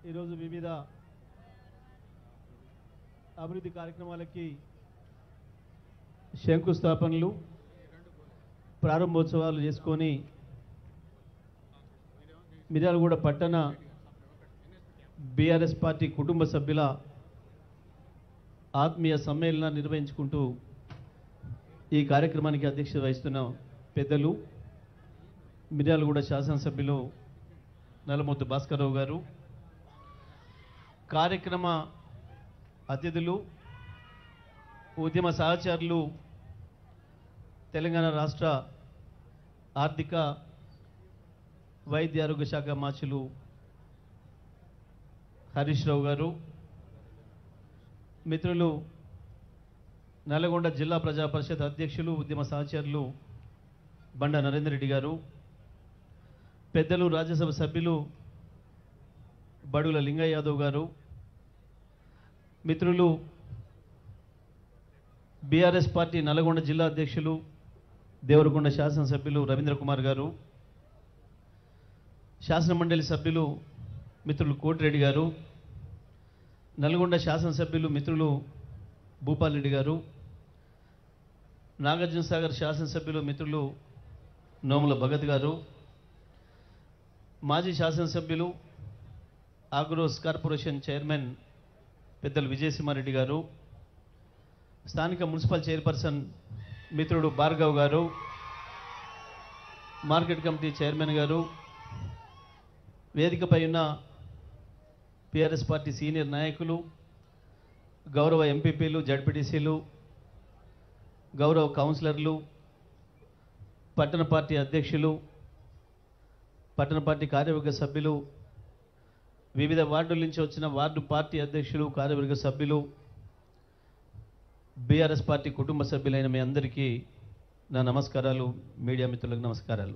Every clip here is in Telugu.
ఈరోజు వివిధ అభివృద్ధి కార్యక్రమాలకి శంకుస్థాపనలు ప్రారంభోత్సవాలు చేసుకొని మిర్యాలగూడ పట్టణ బీఆర్ఎస్ పార్టీ కుటుంబ సభ్యుల ఆత్మీయ సమ్మేళనం నిర్వహించుకుంటూ ఈ కార్యక్రమానికి అధ్యక్షత వహిస్తున్న పెద్దలు మిర్యాలగూడ శాసనసభ్యులు నల్లమొద్దు భాస్కర్రావు గారు కార్యక్రమ అతిథులు ఉద్యమ సహచరులు తెలంగాణ రాష్ట్ర ఆర్థిక వైద్య ఆరోగ్య శాఖ మాచులు హరీష్ రావు గారు మిత్రులు నల్గొండ జిల్లా ప్రజా పరిషత్ అధ్యక్షులు ఉద్యమ సహచరులు బండ నరేందర్ రెడ్డి గారు పెద్దలు రాజ్యసభ సభ్యులు బడుల లింగయ్య యాదవ్ గారు మిత్రులు బీఆర్ఎస్ పార్టీ నల్గొండ జిల్లా అధ్యక్షులు దేవరకొండ శాసనసభ్యులు రవీంద్ర కుమార్ గారు శాసనమండలి సభ్యులు మిత్రులు కోటిరెడ్డి గారు నల్గొండ శాసనసభ్యులు మిత్రులు భూపాల్ రెడ్డి గారు నాగార్జున సాగర్ శాసనసభ్యులు మిత్రులు నోముల భగత్ గారు మాజీ శాసనసభ్యులు ఆగ్రోస్ కార్పొరేషన్ చైర్మన్ పెద్దలు విజయసింహారెడ్డి గారు స్థానిక మున్సిపల్ చైర్పర్సన్ మిత్రుడు భార్గవ్ గారు మార్కెట్ కమిటీ చైర్మన్ గారు వేదికపై ఉన్న పిఆర్ఎస్ పార్టీ సీనియర్ నాయకులు గౌరవ ఎంపీపీలు జడ్పీటీసీలు గౌరవ కౌన్సిలర్లు పట్టణ పార్టీ అధ్యక్షులు పట్టణ పార్టీ కార్యవర్గ సభ్యులు వివిధ వార్డుల నుంచి వచ్చిన వార్డు పార్టీ అధ్యక్షులు కార్యవర్గ సభ్యులు బీఆర్ఎస్ పార్టీ కుటుంబ సభ్యులైన మీ అందరికీ నా నమస్కారాలు మీడియా మిత్రులకు నమస్కారాలు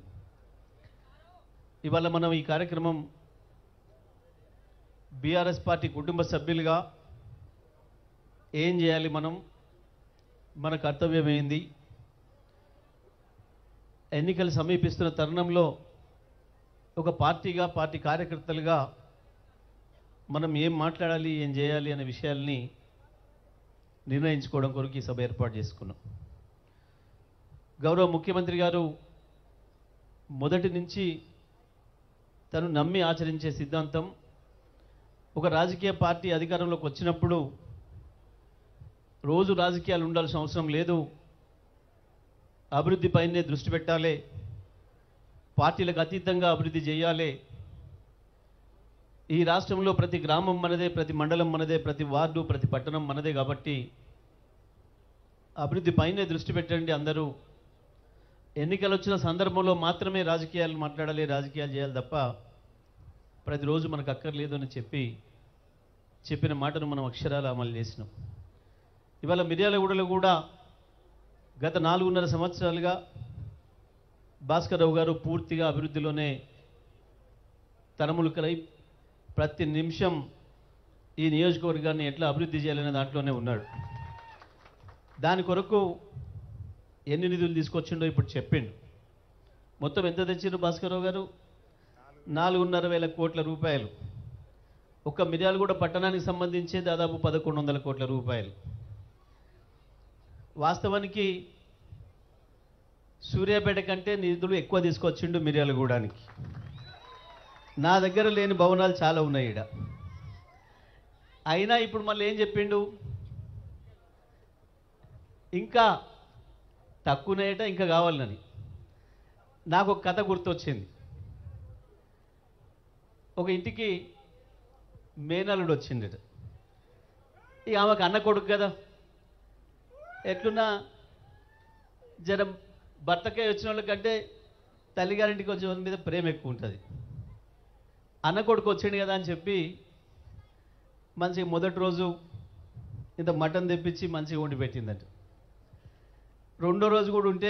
ఇవాళ మనం ఈ కార్యక్రమం బీఆర్ఎస్ పార్టీ కుటుంబ సభ్యులుగా ఏం చేయాలి మనం మన కర్తవ్యం ఏంది ఎన్నికలు సమీపిస్తున్న తరుణంలో ఒక పార్టీగా పార్టీ కార్యకర్తలుగా మనం ఏం మాట్లాడాలి ఏం చేయాలి అనే విషయాల్ని నిర్ణయించుకోవడం కొరకు ఈ సభ ఏర్పాటు చేసుకున్నాం గౌరవ ముఖ్యమంత్రి గారు మొదటి నుంచి తను నమ్మి ఆచరించే సిద్ధాంతం ఒక రాజకీయ పార్టీ అధికారంలోకి వచ్చినప్పుడు రోజు రాజకీయాలు ఉండాల్సిన అవసరం లేదు అభివృద్ధి పైనే దృష్టి పెట్టాలి పార్టీలకు అతీతంగా అభివృద్ధి చేయాలి ఈ రాష్ట్రంలో ప్రతి గ్రామం మనదే ప్రతి మండలం మనదే ప్రతి వార్డు ప్రతి పట్టణం మనదే కాబట్టి అభివృద్ధి పైనే దృష్టి పెట్టండి అందరూ ఎన్నికలు వచ్చిన సందర్భంలో మాత్రమే రాజకీయాలు మాట్లాడాలి రాజకీయాలు చేయాలి తప్ప ప్రతిరోజు మనకు అక్కర్లేదు అని చెప్పి చెప్పిన మాటను మనం అక్షరాలు అమలు చేసినాం ఇవాళ మిర్యాలగూడలో కూడా గత నాలుగున్నర సంవత్సరాలుగా భాస్కర్రావు గారు పూర్తిగా అభివృద్ధిలోనే తనములకలై ప్రతి నిమిషం ఈ నియోజకవర్గాన్ని ఎట్లా అభివృద్ధి చేయాలనే దాంట్లోనే ఉన్నాడు దాని కొరకు ఎన్ని నిధులు తీసుకొచ్చిండో ఇప్పుడు చెప్పిండు మొత్తం ఎంత తెచ్చిండు భాస్కర్రావు గారు నాలుగున్నర వేల కోట్ల రూపాయలు ఒక్క మిర్యాలగూడ పట్టణానికి సంబంధించి దాదాపు పదకొండు వందల కోట్ల రూపాయలు వాస్తవానికి సూర్యాపేట కంటే నిధులు ఎక్కువ తీసుకొచ్చిండు మిర్యాలగూడానికి నా దగ్గర లేని భవనాలు చాలా ఉన్నాయి ఈడ అయినా ఇప్పుడు మళ్ళీ ఏం చెప్పిండు ఇంకా తక్కువనేట ఇంకా కావాలని నాకు ఒక కథ గుర్తొచ్చింది ఒక ఇంటికి మేనల్లుడు వచ్చిండట ఇక ఆమెకు అన్న కొడుకు కదా ఎట్లున్నా జర భర్తకే వచ్చిన వాళ్ళకంటే తల్లిగారింటికి వచ్చే వాళ్ళ మీద ప్రేమ ఎక్కువ ఉంటుంది అన్న కొడుకు వచ్చిండు కదా అని చెప్పి మంచిగా మొదటి రోజు ఇంత మటన్ తెప్పించి మంచిగా వండి పెట్టిందంట రెండో రోజు కూడా ఉంటే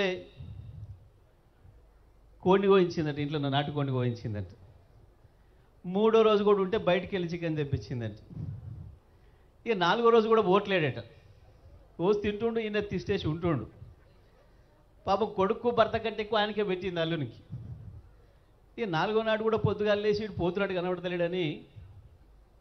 కోడిని కోయించిందంట ఇంట్లో నా నాటు కోడిని కోయించిందంట మూడో రోజు కూడా ఉంటే బయటికి వెళ్ళి చికెన్ తెప్పించిందంట ఇక నాలుగో రోజు కూడా ఓట్లేడట రోజు తింటుండు ఈయన తిష్టేసి ఉంటుండు పాపం కొడుకు భర్త కంటే ఎక్కువ ఆయనకే పెట్టింది అల్లునికి ఇక నాలుగో నాడు కూడా పొద్దుగా లేచి ఇటు పోతున్నాడు కనబడతలేడని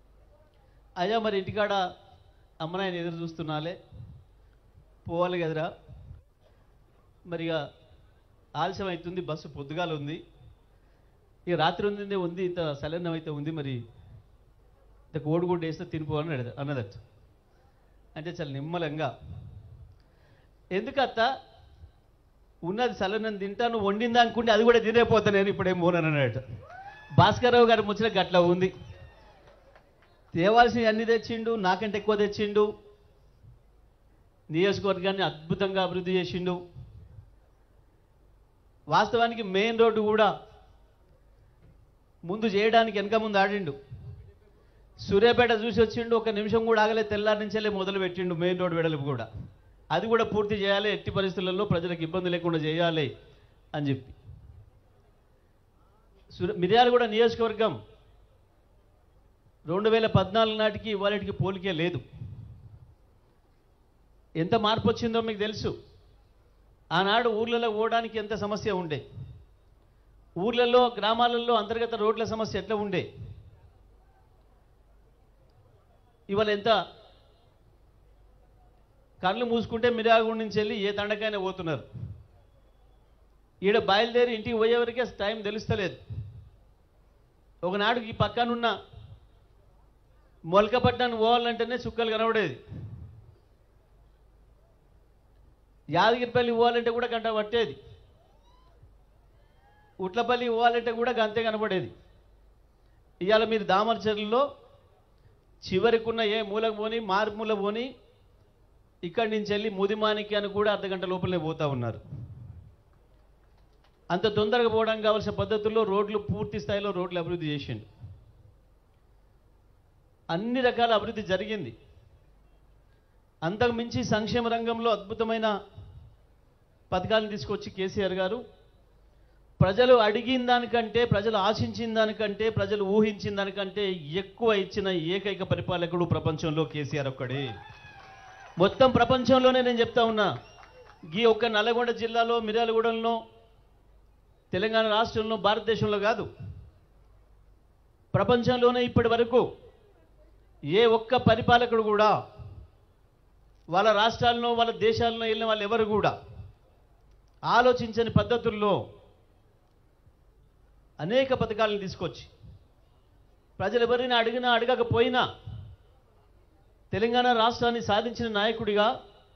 అయ్యా మరి ఇంటికాడ అమ్మనాయన ఎదురు చూస్తున్నాలే పోవాలి కదరా మరి ఇక ఆలస్యం అవుతుంది బస్సు పొద్దుగాల ఉంది ఇక రాత్రి ఉంది ఉంది ఇంత సలన్నం అయితే ఉంది మరి ఇంత కోడిగుడ్డు వేస్తే తినిపో అని అడిగాడు- అన్నదట అంటే చాలా నిమ్మలంగా ఎందుకత్త ఉన్నది సలనం తింటాను వండిందా అనుకుంటే అది కూడా తినేపోతా నేను ఇప్పుడేం పోనని అన్నాడు భాస్కర్రావు గారి ముచ్చట గట్ల ఉంది తేవాల్సినవి అన్ని తెచ్చిండు నాకంటే ఎక్కువ తెచ్చిండు నియోజకవర్గాన్ని అద్భుతంగా అభివృద్ధి చేసిండు వాస్తవానికి మెయిన్ రోడ్డు కూడా ముందు చేయడానికి వెనక ముందు ఆడిండు సూర్యాపేట చూసి వచ్చిండు ఒక నిమిషం కూడా ఆగలే తెల్లారి నుంచెల్లే మొదలు పెట్టిండు మెయిన్ రోడ్ వెడల్పు కూడా అది కూడా పూర్తి చేయాలి ఎట్టి పరిస్థితులలో ప్రజలకు ఇబ్బంది లేకుండా చేయాలి అని చెప్పి సూర్య మిర్యాలగూడ నియోజకవర్గం రెండు వేల పద్నాలుగు నాటికి ఇవాళకి పోలికే లేదు ఎంత మార్పు వచ్చిందో మీకు తెలుసు ఆనాడు ఊర్లలో పోవడానికి ఎంత సమస్య ఉండే ఊర్లలో గ్రామాలలో అంతర్గత రోడ్ల సమస్య ఎట్లా ఉండే ఇవాళ ఎంత కళ్ళు మూసుకుంటే మిరాగుడి నుంచి వెళ్ళి ఏ తండకైనా పోతున్నారు ఈడ బయలుదేరి ఇంటికి పోయేవరకే టైం తెలుస్తలేదు ఒకనాడు ఈ పక్కనున్న మొలకపట్నానికి పోవాలంటేనే చుక్కలు కనబడేది యాదగిరిపల్లి పోవాలంటే కూడా గంట పట్టేది ఉట్లపల్లి పోవాలంటే కూడా గంతే కనబడేది ఇవాళ మీరు దామరచర్లలో చివరికున్న ఏ మూలకు పోని మార్మూల పోని ఇక్కడి నుంచి వెళ్ళి ముదిమానికి అని కూడా అర్ధ గంట లోపలనే పోతా ఉన్నారు అంత తొందరగా పోవడానికి కావాల్సిన పద్ధతుల్లో రోడ్లు పూర్తి స్థాయిలో రోడ్లు అభివృద్ధి చేసిండు అన్ని రకాల అభివృద్ధి జరిగింది అంతకు మించి సంక్షేమ రంగంలో అద్భుతమైన పథకాలను తీసుకొచ్చి కేసీఆర్ గారు ప్రజలు అడిగిన దానికంటే ప్రజలు ఆశించిన దానికంటే ప్రజలు ఊహించిన దానికంటే ఎక్కువ ఇచ్చిన ఏకైక పరిపాలకుడు ప్రపంచంలో కేసీఆర్ ఒక్కడే మొత్తం ప్రపంచంలోనే నేను చెప్తా ఉన్నా ఈ ఒక్క నల్లగొండ జిల్లాలో మిర్యాలగూడెంలో తెలంగాణ రాష్ట్రంలో భారతదేశంలో కాదు ప్రపంచంలోనే ఇప్పటి వరకు ఏ ఒక్క పరిపాలకుడు కూడా వాళ్ళ రాష్ట్రాల్లో వాళ్ళ దేశాల్లో వెళ్ళిన వాళ్ళు ఎవరు కూడా ఆలోచించని పద్ధతుల్లో అనేక పథకాలను తీసుకొచ్చి ప్రజలు ఎవరైనా అడిగినా అడగకపోయినా తెలంగాణ రాష్ట్రాన్ని సాధించిన నాయకుడిగా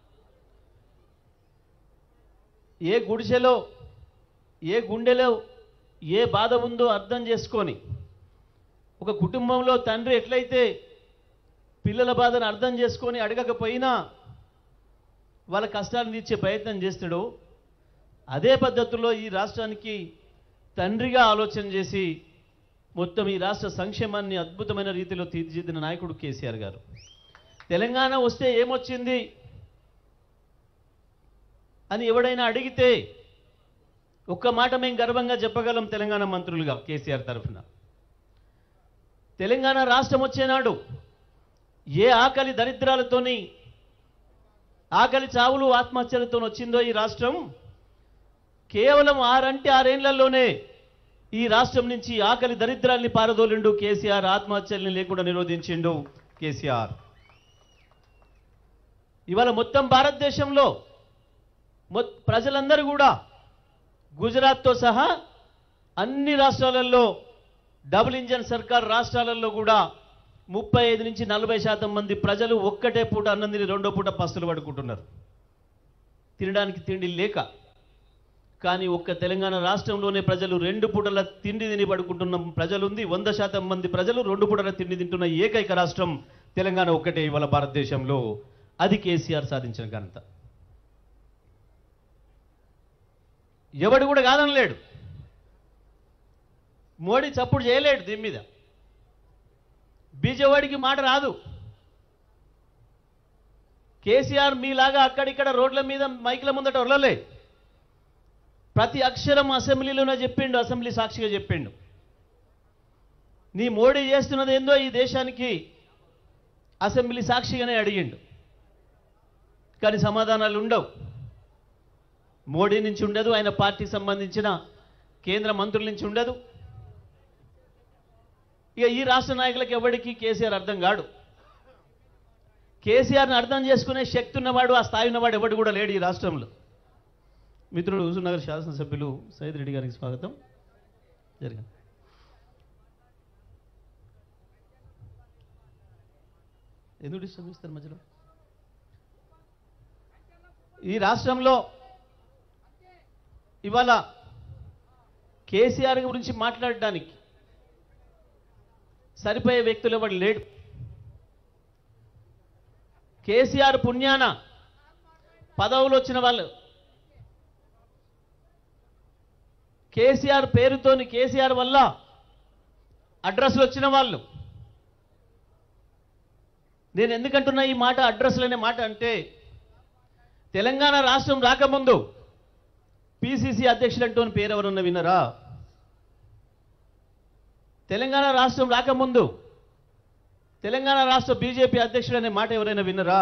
ఏ గుడిసెలో ఏ గుండెలో ఏ బాధ ఉందో అర్థం చేసుకొని ఒక కుటుంబంలో తండ్రి ఎట్లయితే పిల్లల బాధను అర్థం చేసుకొని అడగకపోయినా వాళ్ళ కష్టాలను తీర్చే ప్రయత్నం చేస్తాడో అదే పద్ధతిలో ఈ రాష్ట్రానికి తండ్రిగా ఆలోచన చేసి మొత్తం ఈ రాష్ట్ర సంక్షేమాన్ని అద్భుతమైన రీతిలో తీర్చిదిద్దిన నాయకుడు కేసీఆర్ గారు తెలంగాణ వస్తే ఏమొచ్చింది అని ఎవడైనా అడిగితే ఒక్క మాట మేము గర్వంగా చెప్పగలం తెలంగాణ మంత్రులుగా కేసీఆర్ తరఫున తెలంగాణ రాష్ట్రం వచ్చేనాడు ఏ ఆకలి దరిద్రాలతోని ఆకలి చావులు ఆత్మహత్యలతో వచ్చిందో ఈ రాష్ట్రం కేవలం ఆరంటే ఆరేళ్లలోనే ఈ రాష్ట్రం నుంచి ఆకలి దరిద్రాల్ని పారదోలిండు కేసీఆర్ ఆత్మహత్యల్ని లేకుండా నిరోధించిండు కేసీఆర్ ఇవాళ మొత్తం భారతదేశంలో మొత్ ప్రజలందరూ కూడా గుజరాత్తో సహా అన్ని రాష్ట్రాలలో డబుల్ ఇంజన్ సర్కార్ రాష్ట్రాలలో కూడా ముప్పై ఐదు నుంచి నలభై శాతం మంది ప్రజలు ఒక్కటే పూట అన్నం తిని రెండో పూట పస్తులు పడుకుంటున్నారు తినడానికి తిండి లేక కానీ ఒక్క తెలంగాణ రాష్ట్రంలోనే ప్రజలు రెండు పూటల తిండి తిని పడుకుంటున్న ప్రజలుంది వంద శాతం మంది ప్రజలు రెండు పూటల తిండి తింటున్న ఏకైక రాష్ట్రం తెలంగాణ ఒక్కటే ఇవాళ భారతదేశంలో అది కేసీఆర్ సాధించిన ఘనత ఎవడు కూడా కాదనలేడు మోడీ చప్పుడు చేయలేడు దీని మీద బీజేవాడికి మాట రాదు కేసీఆర్ మీలాగా అక్కడిక్కడ రోడ్ల మీద మైకుల ముందట వరలలే ప్రతి అక్షరం అసెంబ్లీలోనే చెప్పిండు అసెంబ్లీ సాక్షిగా చెప్పిండు నీ మోడీ చేస్తున్నది ఏందో ఈ దేశానికి అసెంబ్లీ సాక్షిగానే అడిగిండు కానీ సమాధానాలు ఉండవు మోడీ నుంచి ఉండదు ఆయన పార్టీ సంబంధించిన కేంద్ర మంత్రుల నుంచి ఉండదు ఇక ఈ రాష్ట్ర నాయకులకు ఎవరికి కేసీఆర్ అర్థం కాడు కేసీఆర్ని అర్థం చేసుకునే శక్తి ఉన్నవాడు ఆ స్థాయి ఉన్నవాడు ఎవడు కూడా లేడు ఈ రాష్ట్రంలో మిత్రుడు హుజూర్నగర్ శాసనసభ్యులు సైద్ రెడ్డి గారికి స్వాగతం జరిగింది ఎందుకు డిస్టర్బ్ చేస్తారు మధ్యలో ఈ రాష్ట్రంలో ఇవాళ కేసీఆర్ గురించి మాట్లాడడానికి సరిపోయే వ్యక్తులు ఎవడు లేడు కేసీఆర్ పుణ్యాన పదవులు వచ్చిన వాళ్ళు కేసీఆర్ పేరుతోని కేసీఆర్ వల్ల అడ్రస్లు వచ్చిన వాళ్ళు నేను ఎందుకంటున్నా ఈ మాట అడ్రస్లు అనే మాట అంటే తెలంగాణ రాష్ట్రం రాకముందు పిసిసి అధ్యక్షుడు అంటూ పేరు ఎవరన్నా విన్నరా తెలంగాణ రాష్ట్రం రాకముందు తెలంగాణ రాష్ట్ర బీజేపీ అధ్యక్షుడు అనే మాట ఎవరైనా విన్నరా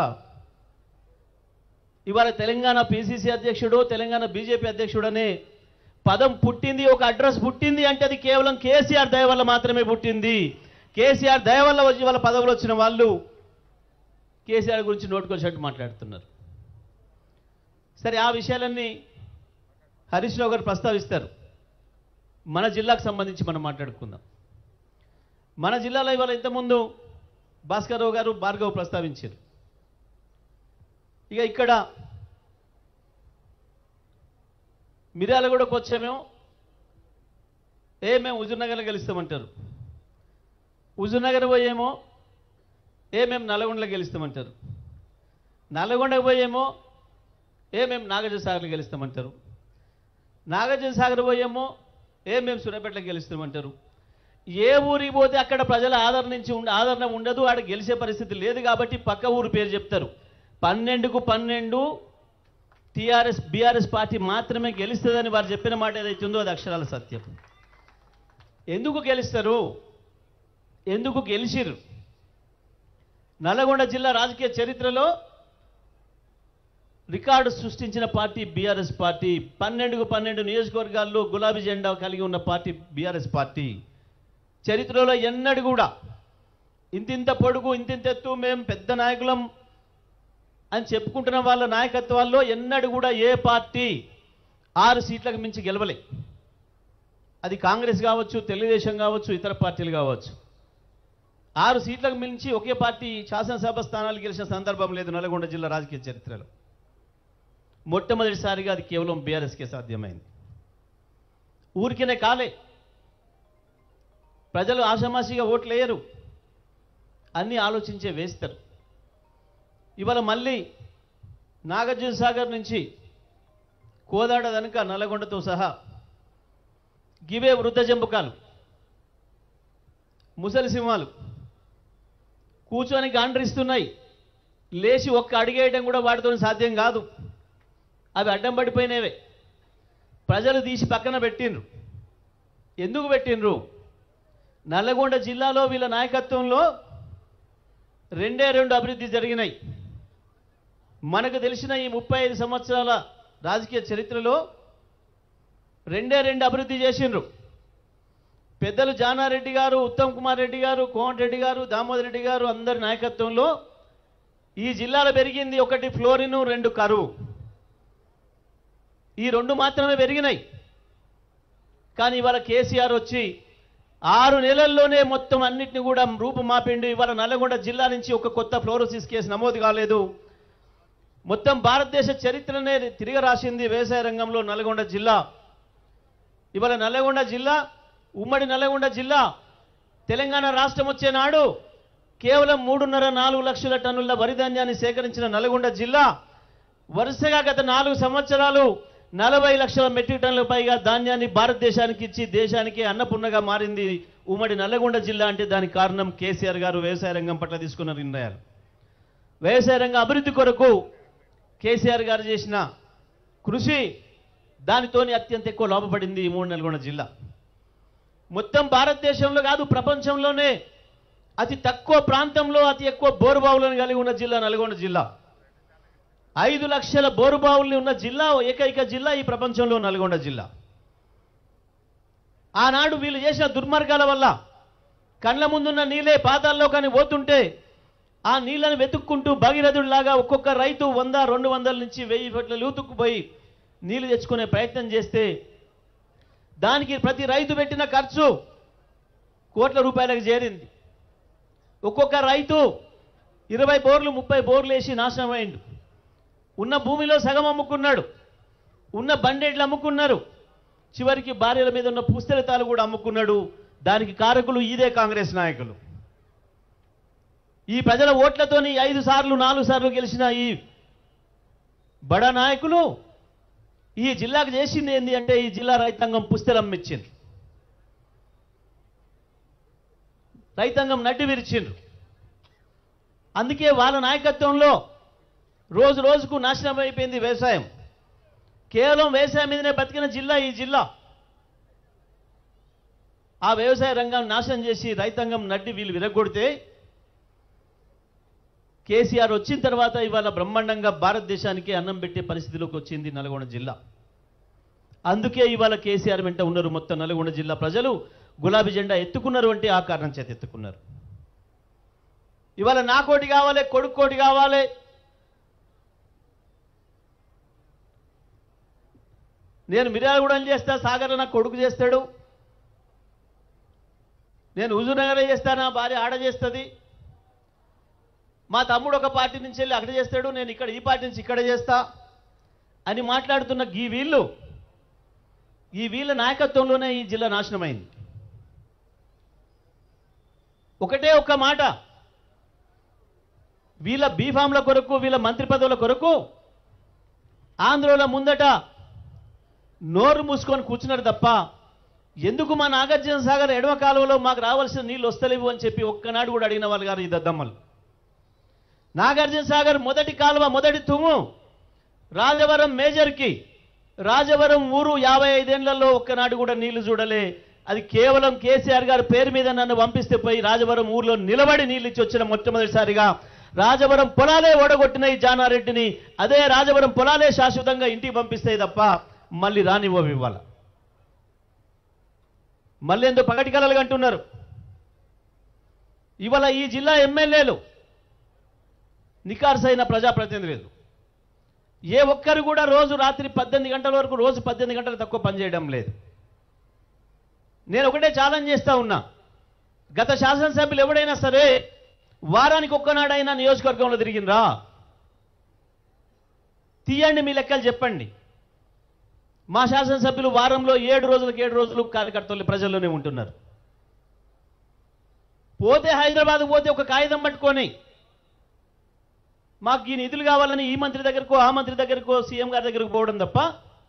ఇవాళ తెలంగాణ పిసిసి అధ్యక్షుడు తెలంగాణ బీజేపీ అధ్యక్షుడు అనే పదం పుట్టింది ఒక అడ్రస్ పుట్టింది అంటే అది కేవలం కేసీఆర్ దయ వల్ల మాత్రమే పుట్టింది కేసీఆర్ దయ వల్ల వచ్చి వాళ్ళ పదవులు వచ్చిన వాళ్ళు కేసీఆర్ గురించి నోటుకొచ్చినట్టు మాట్లాడుతున్నారు సరే ఆ విషయాలన్నీ హరీష్ రావు గారు ప్రస్తావిస్తారు మన జిల్లాకు సంబంధించి మనం మాట్లాడుకుందాం మన జిల్లాలో ఇవాళ ఇంతకుముందు భాస్కర్ రావు గారు భార్గవ్ ప్రస్తావించారు ఇక ఇక్కడ మిర్యాలగూడకు వచ్చామేమో ఏ మేము హుజూర్నగర్లో గెలుస్తామంటారు హుజూర్నగర్ పోయేమో ఏ మేము నల్గొండలో గెలుస్తామంటారు నల్గొండకు పోయేమో ఏ మేము నాగార్జున సాగర్లో గెలుస్తామంటారు నాగార్జున సాగర్ పోయేమో ఏ మేము సూర్యాపేటలో గెలుస్తామంటారు ఏ ఊరికి పోతే అక్కడ ప్రజల ఆదరణ నుంచి ఉండ ఆదరణ ఉండదు ఆడ గెలిచే పరిస్థితి లేదు కాబట్టి పక్క ఊరు పేరు చెప్తారు పన్నెండుకు పన్నెండు టీఆర్ఎస్ బీఆర్ఎస్ పార్టీ మాత్రమే గెలుస్తుందని వారు చెప్పిన మాట ఏదైతే ఉందో అది అక్షరాల సత్యం ఎందుకు గెలుస్తారు ఎందుకు గెలిచిరు నల్గొండ జిల్లా రాజకీయ చరిత్రలో రికార్డు సృష్టించిన పార్టీ బీఆర్ఎస్ పార్టీ పన్నెండుకు పన్నెండు నియోజకవర్గాల్లో గులాబీ జెండా కలిగి ఉన్న పార్టీ బీఆర్ఎస్ పార్టీ చరిత్రలో ఎన్నడూ కూడా ఇంతింత పొడుగు ఇంతింత ఎత్తు మేము పెద్ద నాయకులం అని చెప్పుకుంటున్న వాళ్ళ నాయకత్వాల్లో ఎన్నడూ కూడా ఏ పార్టీ ఆరు సీట్లకు మించి గెలవలే అది కాంగ్రెస్ కావచ్చు తెలుగుదేశం కావచ్చు ఇతర పార్టీలు కావచ్చు ఆరు సీట్లకు మించి ఒకే పార్టీ శాసనసభ స్థానాలు గెలిచిన సందర్భం లేదు నల్గొండ జిల్లా రాజకీయ చరిత్రలో మొట్టమొదటిసారిగా అది కేవలం బీఆర్ఎస్కే సాధ్యమైంది ఊరికినే కాలే ప్రజలు ఆషామాషిగా ఓట్లు వేయరు అన్నీ ఆలోచించే వేస్తారు ఇవాళ మళ్ళీ నాగార్జున సాగర్ నుంచి కోదాడ వెనుక నల్లగొండతో సహా గివే వృద్ధ జంబుకాలు ముసలి సింహాలు కూర్చొని గాండ్రిస్తున్నాయి లేచి ఒక్క అడిగేయడం కూడా వాటితో సాధ్యం కాదు అవి అడ్డం పడిపోయినవే ప్రజలు తీసి పక్కన పెట్టిండ్రు ఎందుకు పెట్టిండ్రు నల్లగొండ జిల్లాలో వీళ్ళ నాయకత్వంలో రెండే రెండు అభివృద్ధి జరిగినాయి మనకు తెలిసిన ఈ ముప్పై ఐదు సంవత్సరాల రాజకీయ చరిత్రలో రెండే రెండు అభివృద్ధి చేసిండ్రు పెద్దలు జానారెడ్డి గారు ఉత్తమ్ కుమార్ రెడ్డి గారు కోమటి రెడ్డి గారు దామోదర్ రెడ్డి గారు అందరి నాయకత్వంలో ఈ జిల్లాలో పెరిగింది ఒకటి ఫ్లోరిను రెండు కరువు ఈ రెండు మాత్రమే పెరిగినాయి కానీ ఇవాళ కేసీఆర్ వచ్చి ఆరు నెలల్లోనే మొత్తం అన్నిటిని కూడా రూపుమాపిండి ఇవాళ నల్లగొండ జిల్లా నుంచి ఒక కొత్త ఫ్లోరోసిస్ కేసు నమోదు కాలేదు మొత్తం భారతదేశ చరిత్రనే తిరిగి రాసింది వ్యవసాయ రంగంలో నల్గొండ జిల్లా ఇవాళ నల్లగొండ జిల్లా ఉమ్మడి నల్లగొండ జిల్లా తెలంగాణ రాష్ట్రం వచ్చే నాడు కేవలం మూడున్నర నాలుగు లక్షల టన్నుల వరి ధాన్యాన్ని సేకరించిన నల్గొండ జిల్లా వరుసగా గత నాలుగు సంవత్సరాలు నలభై లక్షల మెట్రిక్ టన్నుల పైగా ధాన్యాన్ని భారతదేశానికి ఇచ్చి దేశానికి అన్నపూర్ణగా మారింది ఉమ్మడి నల్లగొండ జిల్లా అంటే దానికి కారణం కేసీఆర్ గారు వ్యవసాయ రంగం పట్ల తీసుకున్న నిర్ణయాలు వ్యవసాయ రంగ అభివృద్ధి కొరకు కేసీఆర్ గారు చేసిన కృషి దానితోని అత్యంత ఎక్కువ లాభపడింది ఈ మూడు నల్గొండ జిల్లా మొత్తం భారతదేశంలో కాదు ప్రపంచంలోనే అతి తక్కువ ప్రాంతంలో అతి ఎక్కువ బోరుబావులను కలిగి ఉన్న జిల్లా నల్గొండ జిల్లా ఐదు లక్షల బోరుబావుల్ని ఉన్న జిల్లా ఏకైక జిల్లా ఈ ప్రపంచంలో నల్గొండ జిల్లా ఆనాడు వీళ్ళు చేసిన దుర్మార్గాల వల్ల కళ్ళ ముందున్న నీళ్ళే పాతాల్లో కానీ పోతుంటే ఆ నీళ్లను వెతుక్కుంటూ భగీరథుడిలాగా ఒక్కొక్క రైతు వంద రెండు వందల నుంచి వెయ్యి ఫీట్ల లూతుక్కుపోయి నీళ్లు తెచ్చుకునే ప్రయత్నం చేస్తే దానికి ప్రతి రైతు పెట్టిన ఖర్చు కోట్ల రూపాయలకు చేరింది ఒక్కొక్క రైతు ఇరవై బోర్లు ముప్పై బోర్లు వేసి నాశనం అయిండు ఉన్న భూమిలో సగం అమ్ముకున్నాడు ఉన్న బండెడ్లు అమ్ముకున్నారు చివరికి భార్యల మీద ఉన్న పుస్తలితాలు కూడా అమ్ముకున్నాడు దానికి కారకులు ఇదే కాంగ్రెస్ నాయకులు ఈ ప్రజల ఓట్లతోని ఐదు సార్లు నాలుగు సార్లు గెలిచిన ఈ బడ నాయకులు ఈ జిల్లాకు చేసింది ఏంది అంటే ఈ జిల్లా రైతాంగం పుస్తెలు అమ్మిచ్చిండ్రు రైతాంగం నడ్డి విరిచిండ్రు అందుకే వాళ్ళ నాయకత్వంలో రోజు రోజుకు నాశనం అయిపోయింది వ్యవసాయం కేవలం వ్యవసాయం మీదనే బతికిన జిల్లా ఈ జిల్లా ఆ వ్యవసాయ రంగం నాశనం చేసి రైతాంగం నడ్డి వీళ్ళు విరగొడితే కేసీఆర్ వచ్చిన తర్వాత ఇవాళ బ్రహ్మాండంగా భారతదేశానికి అన్నం పెట్టే పరిస్థితిలోకి వచ్చింది నల్గొండ జిల్లా అందుకే ఇవాళ కేసీఆర్ వెంట ఉన్నారు మొత్తం నల్గొండ జిల్లా ప్రజలు గులాబీ జెండా ఎత్తుకున్నారు అంటే ఆ కారణం చేత ఎత్తుకున్నారు ఇవాళ నా కోటి కావాలి కొడుకు కోటి కావాలి నేను మిర్యాలగూడెం చేస్తా సాగర్ నా కొడుకు చేస్తాడు నేను హుజూర్నగర్ చేస్తా నా భార్య ఆడ చేస్తుంది మా తమ్ముడు ఒక పార్టీ నుంచి వెళ్ళి అక్కడ చేస్తాడు నేను ఇక్కడ ఈ పార్టీ నుంచి ఇక్కడ చేస్తా అని మాట్లాడుతున్న ఈ వీళ్ళు ఈ వీళ్ళ నాయకత్వంలోనే ఈ జిల్లా నాశనమైంది ఒకటే ఒక్క మాట వీళ్ళ బీఫామ్ల కొరకు వీళ్ళ మంత్రి పదవుల కొరకు ఆంధ్రలో ముందట నోరు మూసుకొని కూర్చున్నారు తప్ప ఎందుకు మా నాగార్జున సాగర్ ఎడమ కాలువలో మాకు రావాల్సిన నీళ్ళు వస్తలేవు అని చెప్పి ఒక్కనాడు కూడా అడిగిన వాళ్ళు గారు ఈ దద్దమ్మలు నాగార్జున సాగర్ మొదటి కాలువ మొదటి తుమ్ము రాజవరం మేజర్కి రాజవరం ఊరు యాభై ఐదేళ్లలో ఒక్కనాడు కూడా నీళ్లు చూడలే అది కేవలం కేసీఆర్ గారి పేరు మీద నన్ను పంపిస్తే పోయి రాజవరం ఊర్లో నిలబడి నీళ్ళు ఇచ్చి వచ్చిన మొట్టమొదటిసారిగా రాజవరం పొలాలే ఓడగొట్టిన ఈ జానారెడ్డిని అదే రాజవరం పొలాలే శాశ్వతంగా ఇంటికి పంపిస్తాయి తప్ప మళ్ళీ రానివ్వవు ఇవ్వాల మళ్ళీ ఎందుకు పగటి కలలు అంటున్నారు ఇవాళ ఈ జిల్లా ఎమ్మెల్యేలు నికార్సైన ప్రజాప్రతినిధులు ఏ ఒక్కరు కూడా రోజు రాత్రి పద్దెనిమిది గంటల వరకు రోజు పద్దెనిమిది గంటలు తక్కువ పనిచేయడం లేదు నేను ఒకటే ఛాలెంజ్ చేస్తా ఉన్నా గత శాసనసభ్యులు ఎవడైనా సరే వారానికి ఒక్కనాడైనా నియోజకవర్గంలో తిరిగినరా తీయండి మీ లెక్కలు చెప్పండి మా శాసనసభ్యులు వారంలో ఏడు రోజులకు ఏడు రోజులు కార్యకర్తలు ప్రజల్లోనే ఉంటున్నారు పోతే హైదరాబాద్ పోతే ఒక కాగితం పట్టుకొని మాకు ఈ నిధులు కావాలని ఈ మంత్రి దగ్గరకో ఆ మంత్రి దగ్గరకో సీఎం గారి దగ్గరకు పోవడం తప్ప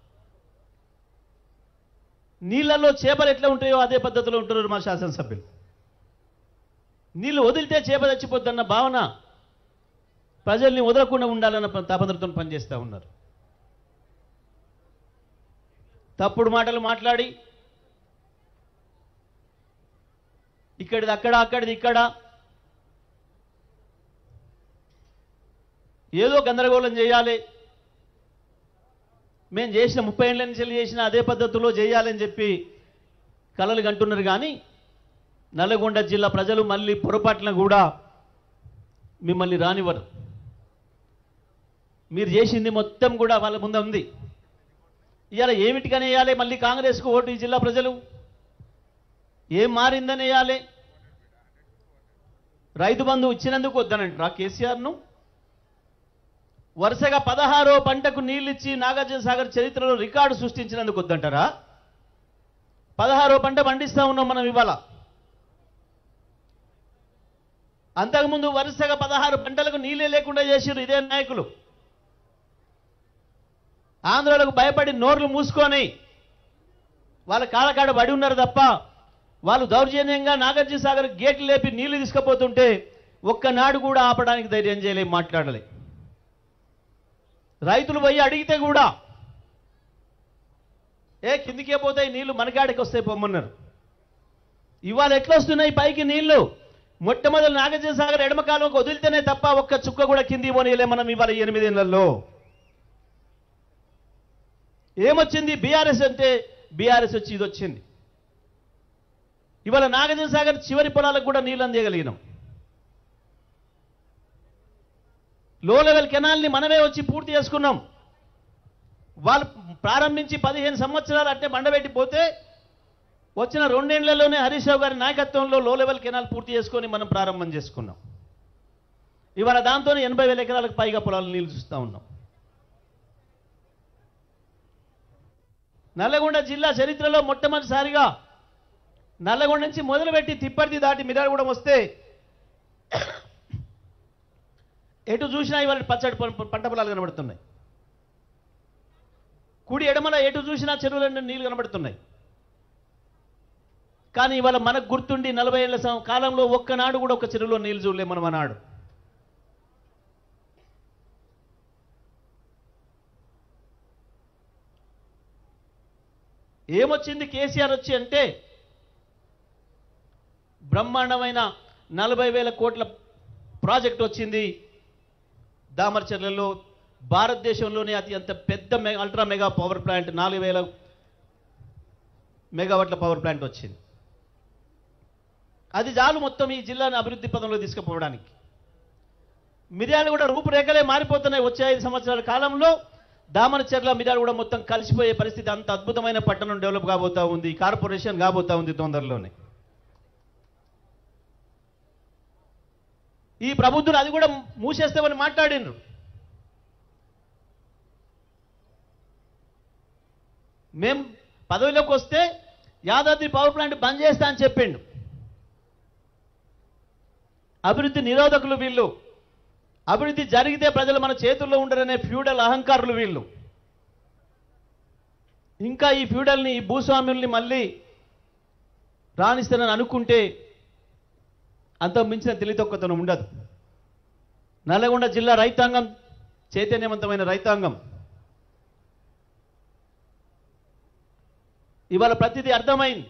నీళ్ళల్లో చేపలు ఎట్లా ఉంటాయో అదే పద్ధతిలో ఉంటున్నారు మా శాసనసభ్యులు నీళ్లు వదిలితే చేప చచ్చిపోద్దన్న భావన ప్రజల్ని వదలకుండా ఉండాలన్న ప- తపనతో పనిచేస్తూ ఉన్నారు తప్పుడు మాటలు మాట్లాడి ఇక్కడిది అక్కడ అక్కడిది ఇక్కడ ఏదో గందరగోళం చేయాలి మేము చేసిన ముప్పై ఏళ్ళ నుంచి వెళ్ళి చేసిన అదే పద్ధతిలో చేయాలని చెప్పి కలలు కంటున్నారు కానీ నల్లగొండ జిల్లా ప్రజలు మళ్ళీ పొరపాటున కూడా మిమ్మల్ని రానివ్వరు మీరు చేసింది మొత్తం కూడా వాళ్ళ ముందు ఉంది ఇవాళ ఏమిటికని వేయాలి మళ్ళీ కాంగ్రెస్కు ఓటు ఈ జిల్లా ప్రజలు ఏం మారిందని వేయాలి రైతు బంధు ఇచ్చినందుకు వద్దనంటారా కేసీఆర్ను వరుసగా పదహారో పంటకు నీళ్ళిచ్చి నాగార్జున సాగర్ చరిత్రలో రికార్డు సృష్టించినందుకు వద్దంటారా పదహారో పంట పండిస్తా ఉన్నాం మనం ఇవాళ అంతకుముందు వరుసగా పదహారు పంటలకు నీళ్ళే లేకుండా చేసిర్రు ఇదే నాయకులు ఆంధ్రాలకు భయపడి నోర్లు మూసుకొని వాళ్ళ కాళ్ళకాడ పడి ఉన్నారు తప్ప వాళ్ళు దౌర్జన్యంగా నాగార్జున సాగర్ గేట్లు లేపి నీళ్లు తీసుకుపోతుంటే ఒక్కనాడు కూడా ఆపడానికి ధైర్యం చేయలేం మాట్లాడలే రైతులు పోయి అడిగితే కూడా ఏ కిందికే పోతాయి నీళ్లు మనకాడికి వస్తాయి పొమ్మన్నారు ఇవాళ ఎట్లా వస్తున్నాయి పైకి నీళ్లు మొట్టమొదటి నాగార్జున సాగర్ ఎడమ కాలంకి వదిలితేనే తప్ప ఒక్క చుక్క కూడా కింది పోనీయలే మనం ఇవాళ ఈ ఎనిమిదేళ్లలో ఏమొచ్చింది బీఆర్ఎస్ అంటే బీఆర్ఎస్ వచ్చి ఇది వచ్చింది ఇవాళ నాగార్జున సాగర్ చివరి పొలాలకు కూడా నీళ్ళు అందియగలిగినాం లో లెవెల్ కెనాల్ని మనమే వచ్చి పూర్తి చేసుకున్నాం వాళ్ళు ప్రారంభించి పదిహేను సంవత్సరాలు అంటే బండబెట్టి పోతే వచ్చిన రెండేళ్లలోనే హరీష్ రావు గారి నాయకత్వంలో లో లెవెల్ కెనాల్ పూర్తి చేసుకొని మనం ప్రారంభం చేసుకున్నాం ఇవాళ దాంతో ఎనభై వేల ఎకరాలకు పైగా పొలాలు నీళ్లు చూస్తూ ఉన్నాం నల్లగొండ జిల్లా చరిత్రలో మొట్టమొదటిసారిగా నల్లగొండ నుంచి మొదలుపెట్టి తిప్పర్తి దాటి మిరాలగూడెం వస్తే ఎటు చూసినా ఇవాళ పచ్చడి ప- పంట పొలాలు కనబడుతున్నాయి కుడి ఎడమల ఎటు చూసినా చెరువుల నీళ్లు కనబడుతున్నాయి కానీ ఇవాళ మనకు గుర్తుండి నలభై ఏళ్ల సం- కాలంలో ఒక్కనాడు కూడా ఒక చెరువులో నీళ్లు చూడలేము మనం అన్నాడు ఏమొచ్చింది కేసీఆర్ వచ్చి అంటే బ్రహ్మాండమైన నలభై వేల కోట్ల ప్రాజెక్ట్ వచ్చింది దామర్చర్లలో భారతదేశంలోనే అత్యంత పెద్ద మె అల్ట్రా మెగా పవర్ ప్లాంట్ నాలుగు వేల మెగావాట్ల పవర్ ప్లాంట్ వచ్చింది అది చాలు మొత్తం ఈ జిల్లాను అభివృద్ధి పదంలో తీసుకుపోవడానికి మిర్యాలు కూడా రూపురేఖలే మారిపోతున్నాయి వచ్చే ఐదు సంవత్సరాల కాలంలో దామరచర్ల మిర్యాలు కూడా మొత్తం కలిసిపోయే పరిస్థితి అంత అద్భుతమైన పట్టణం డెవలప్ కాబోతా ఉంది కార్పొరేషన్ కాబోతా ఉంది తొందరలోనే ఈ ప్రభుత్వం అది కూడా మూసేస్తామని మాట్లాడిండ్రు మేం పదవిలోకి వస్తే యాదాద్రి పవర్ ప్లాంట్ బంద్ చేస్తా అని చెప్పిండు అభివృద్ధి నిరోధకులు వీళ్ళు అభివృద్ధి జరిగితే ప్రజలు మన చేతుల్లో ఉండరనే ఫ్యూడల్ అహంకారులు వీళ్ళు ఇంకా ఈ ఫ్యూడల్ని ఈ భూస్వామ్యుల్ని మళ్ళీ రాణిస్తానని అనుకుంటే అంత మించిన తెలితొక్కతనం ఉండదు నల్లగొండ జిల్లా రైతాంగం చైతన్యవంతమైన రైతాంగం ఇవాళ ప్రతిదీ అర్థమైంది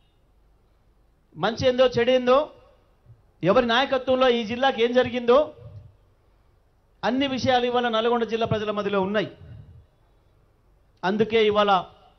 మంచి ఏందో చెడేందో ఎవరి నాయకత్వంలో ఈ జిల్లాకి ఏం జరిగిందో అన్ని విషయాలు ఇవాళ నల్గొండ జిల్లా ప్రజల మధ్యలో ఉన్నాయి అందుకే ఇవాళ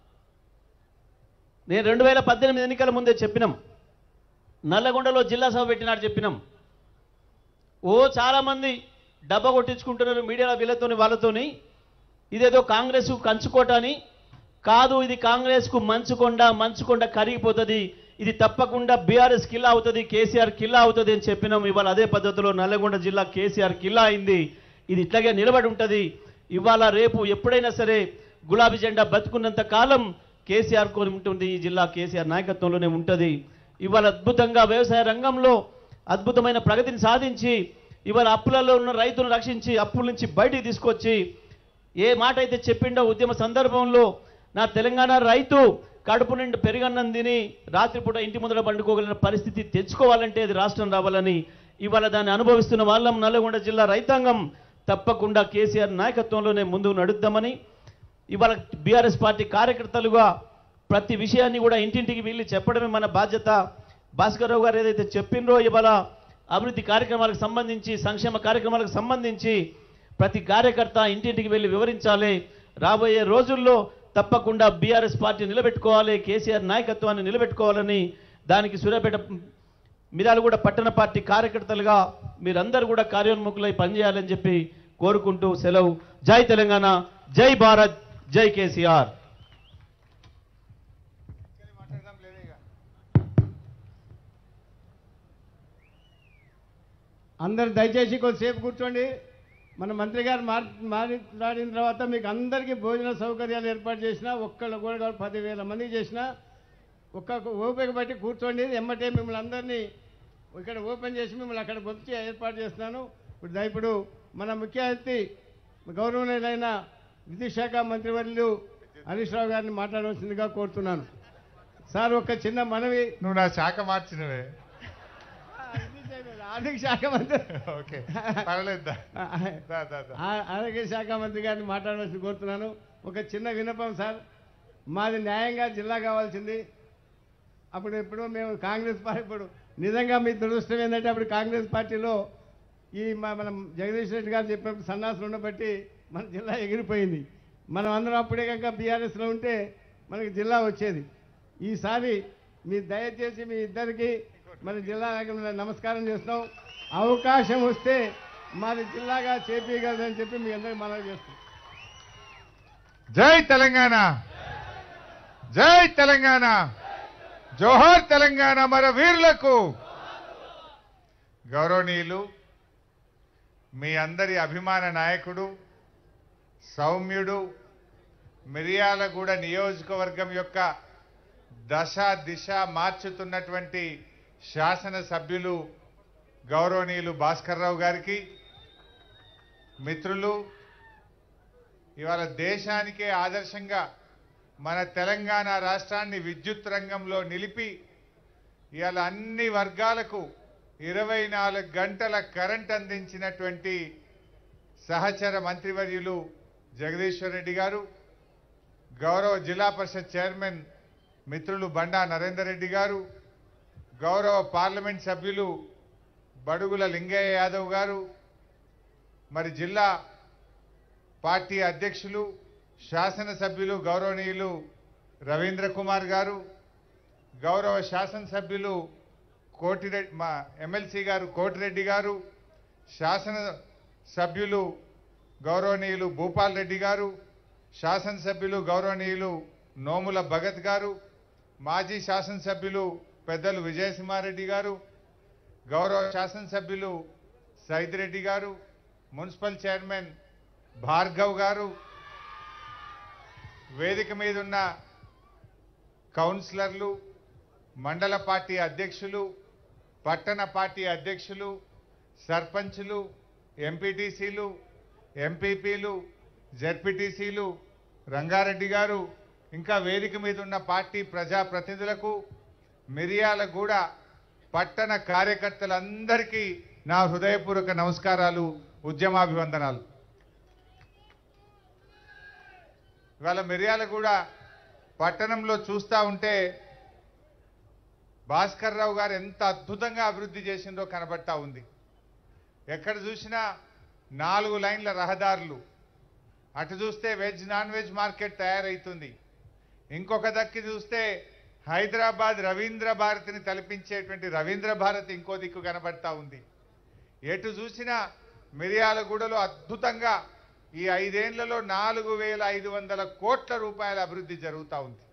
నేను రెండు వేల పద్దెనిమిది ఎన్నికల ముందే చెప్పినాం నల్లగొండలో జిల్లా సభ పెట్టినాడు చెప్పినాం ఓ చాలామంది డబ్బా కొట్టించుకుంటున్నారు మీడియాలో వీళ్ళతోని వాళ్ళతోని ఇదేదో కాంగ్రెస్ కంచుకోట అని కాదు ఇది కాంగ్రెస్కు మంచుకొండ మంచుకొండ కరిగిపోతుంది ఇది తప్పకుండా బీఆర్ఎస్ కిల్లా అవుతుంది కేసీఆర్ కిల్లా అవుతుంది అని చెప్పినాం ఇవాళ అదే పద్ధతిలో నల్లగొండ జిల్లా కేసీఆర్ కిల్లా అయింది ఇది ఇట్లాగే నిలబడి ఉంటుంది ఇవాళ రేపు ఎప్పుడైనా సరే గులాబీ జెండా బతుకున్నంత కాలం కేసీఆర్ కొని ఉంటుంది ఈ జిల్లా కేసీఆర్ నాయకత్వంలోనే ఉంటుంది ఇవాళ అద్భుతంగా వ్యవసాయ రంగంలో అద్భుతమైన ప్రగతిని సాధించి ఇవాళ అప్పులలో ఉన్న రైతులను రక్షించి అప్పుల నుంచి బయటికి తీసుకొచ్చి ఏ మాట అయితే చెప్పిండో ఉద్యమ సందర్భంలో నా తెలంగాణ రైతు కడుపు నిండి పెరుగన్నం తిని రాత్రిపూట ఇంటి ముందర పండుకోగలిగిన పరిస్థితి తెచ్చుకోవాలంటే అది రాష్ట్రం రావాలని ఇవాళ దాన్ని అనుభవిస్తున్న వాళ్ళం నల్లగొండ జిల్లా రైతాంగం తప్పకుండా కేసీఆర్ నాయకత్వంలోనే ముందుకు నడుద్దామని ఇవాళ బీఆర్ఎస్ పార్టీ కార్యకర్తలుగా ప్రతి విషయాన్ని కూడా ఇంటింటికి వెళ్ళి చెప్పడమే మన బాధ్యత భాస్కర్రావు గారు ఏదైతే చెప్పిండ్రో ఇవాళ అభివృద్ధి కార్యక్రమాలకు సంబంధించి సంక్షేమ కార్యక్రమాలకు సంబంధించి ప్రతి కార్యకర్త ఇంటింటికి వెళ్ళి వివరించాలి రాబోయే రోజుల్లో తప్పకుండా బీఆర్ఎస్ పార్టీ నిలబెట్టుకోవాలి కేసీఆర్ నాయకత్వాన్ని నిలబెట్టుకోవాలని దానికి సూర్యాపేట మిర్యాలగూడ పట్టణ పార్టీ కార్యకర్తలుగా మీరందరూ కూడా కార్యోన్ముఖులై పనిచేయాలని చెప్పి కోరుకుంటూ సెలవు జై తెలంగాణ జై భారత్ జై కేసీఆర్ అందరు దయచేసి కొద్దిసేపు కూర్చోండి మన మంత్రి గారు మార్ మాట్లాడిన తర్వాత మీకు అందరికీ భోజన సౌకర్యాలు ఏర్పాటు చేసిన ఒక్కళ్ళు కూడా కాదు పదివేల మంది చేసిన ఒక్క ఓపిక బట్టి కూర్చోండి ఎమ్మటే మిమ్మల్ని అందరినీ ఇక్కడ ఓపెన్ చేసి మిమ్మల్ని అక్కడ పంపించి ఏర్పాటు చేస్తున్నాను ఇప్పుడు దా- ఇప్పుడు మన ముఖ్య అతిథి గౌరవనీయులైన విద్యుత్ శాఖ మంత్రివర్యులు హరీష్ రావు గారిని మాట్లాడవలసిందిగా కోరుతున్నాను సార్ ఒక చిన్న మనవి నువ్వు నా శాఖ మార్చినవే ఆర్థిక శాఖ మంత్రి ఓకే పర్లేదు దా. దా, దా, దా. ఆ- ఆరోగ్య శాఖ మంత్రి గారిని మాట్లాడవలసి కోరుతున్నాను ఒక చిన్న విన్నపం సార్ మాది న్యాయంగా జిల్లా కావాల్సింది అప్పుడు ఎప్పుడో మేము కాంగ్రెస్ పార్టీ ఇప్పుడు నిజంగా మీ దురదృష్టం ఏంటంటే అప్పుడు కాంగ్రెస్ పార్టీలో ఈ మ- మనం జగదీష్ రెడ్డి గారు చెప్పినప్పుడు సన్నాసులు ఉండబట్టి మన జిల్లా ఎగిరిపోయింది మనం అందరం అప్పుడే కనుక బీఆర్ఎస్లో ఉంటే మనకి జిల్లా వచ్చేది ఈసారి మీ దయచేసి మీ ఇద్దరికి మన జిల్లా నాయకులు నమస్కారం చేస్తాం అవకాశం వస్తే మాది జిల్లాగా చేపీయగలదని చెప్పి మీ అందరికి మనవి చేస్తున్నాం జై తెలంగాణ జై తెలంగాణ జోహార్ తెలంగాణ మన వీరులకు గౌరవనీయులు మీ అందరి అభిమాన నాయకుడు సౌమ్యుడు మిరియాలగూడ నియోజకవర్గం యొక్క దశ దిశ మార్చుతున్నటువంటి శాసనసభ్యులు గౌరవనీయులు భాస్కర్రావు గారికి మిత్రులు ఇవాళ దేశానికే ఆదర్శంగా మన తెలంగాణ రాష్ట్రాన్ని విద్యుత్ రంగంలో నిలిపి ఇవాళ అన్ని వర్గాలకు ఇరవై నాలుగు గంటల కరెంట్ అందించినటువంటి సహచర మంత్రివర్యులు జగదీశ్వర్ రెడ్డి గారు గౌరవ జిల్లా పరిషత్ చైర్మన్ మిత్రులు బండా నరేందర్ రెడ్డి గారు గౌరవ పార్లమెంట్ సభ్యులు బడుగుల లింగయ్య యాదవ్ గారు మరి జిల్లా పార్టీ అధ్యక్షులు శాసనసభ్యులు గౌరవనీయులు రవీంద్ర కుమార్ గారు గౌరవ శాసనసభ్యులు కోటిరెడ్డి మా ఎమ్మెల్సీ గారు కోటిరెడ్డి గారు శాసన సభ్యులు గౌరవనీయులు భూపాల్ రెడ్డి గారు శాసనసభ్యులు గౌరవనీయులు నోముల భగత్ గారు మాజీ శాసనసభ్యులు పెద్దలు విజయసింహారెడ్డి గారు గౌరవ శాసనసభ్యులు సైదిరెడ్డి గారు మున్సిపల్ చైర్మన్ భార్గవ్ గారు వేదిక మీద ఉన్న కౌన్సిలర్లు మండల పార్టీ అధ్యక్షులు పట్టణ పార్టీ అధ్యక్షులు సర్పంచులు ఎంపీటీసీలు ఎంపీపీలు జెడ్పీటీసీలు రంగారెడ్డి గారు ఇంకా వేదిక మీద ఉన్న పార్టీ ప్రజాప్రతినిధులకు మిరియాలగూడ పట్టణ కార్యకర్తలందరికీ నా హృదయపూర్వక నమస్కారాలు ఉద్యమాభివందనాలు ఇవాళ మిర్యాలగూడ పట్టణంలో చూస్తూ ఉంటే భాస్కర్ రావు గారు ఎంత అద్భుతంగా అభివృద్ధి చేసిందో కనబడతా ఉంది ఎక్కడ చూసినా నాలుగు లైన్ల రహదారులు అటు చూస్తే వెజ్ నాన్ వెజ్ మార్కెట్ తయారవుతుంది ఇంకొక దక్కి చూస్తే హైదరాబాద్ రవీంద్ర భారతిని తలపించేటువంటి రవీంద్ర భారతి ఇంకో దిక్కు కనబడతా ఉంది ఎటు చూసినా మిరియాలగూడలో అద్భుతంగా ఈ ఐదేళ్లలో నాలుగు వేల ఐదు వందల కోట్ల రూపాయల అభివృద్ధి జరుగుతూ ఉంది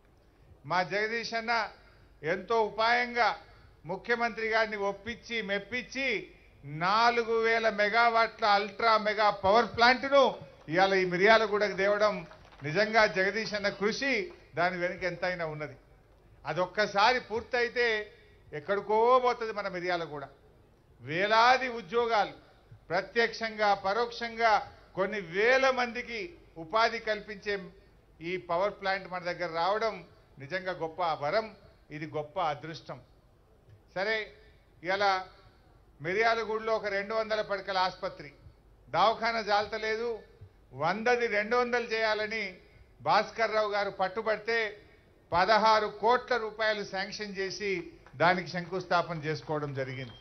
మా జగదీష్ అన్న ఎంతో ఉపాయంగా ముఖ్యమంత్రి గారిని ఒప్పించి మెప్పించి నాలుగు వేల మెగావాట్ల అల్ట్రా మెగా పవర్ ప్లాంట్ను ఇవాళ ఈ మిరియాలగూడకు తేవడం నిజంగా జగదీష్ అన్న కృషి దాని వెనుక ఎంతైనా ఉన్నది అదొక్కసారి పూర్తయితే ఎక్కడికో పోతుంది మన మిరియాలగూడ వేలాది ఉద్యోగాలు ప్రత్యక్షంగా పరోక్షంగా కొన్ని వేల మందికి ఉపాధి కల్పించే ఈ పవర్ ప్లాంట్ మన దగ్గర రావడం నిజంగా గొప్ప వరం ఇది గొప్ప అదృష్టం సరే ఇలా మిర్యాలగూడలో ఒక రెండు వందల పడకల ఆసుపత్రి దవాఖాన జాలతలేదు వందది రెండు వందలు చేయాలని భాస్కర్ రావు గారు పట్టుబడితే పదహారు కోట్ల రూపాయలు శాంక్షన్ చేసి దానికి శంకుస్థాపన చేసుకోవడం జరిగింది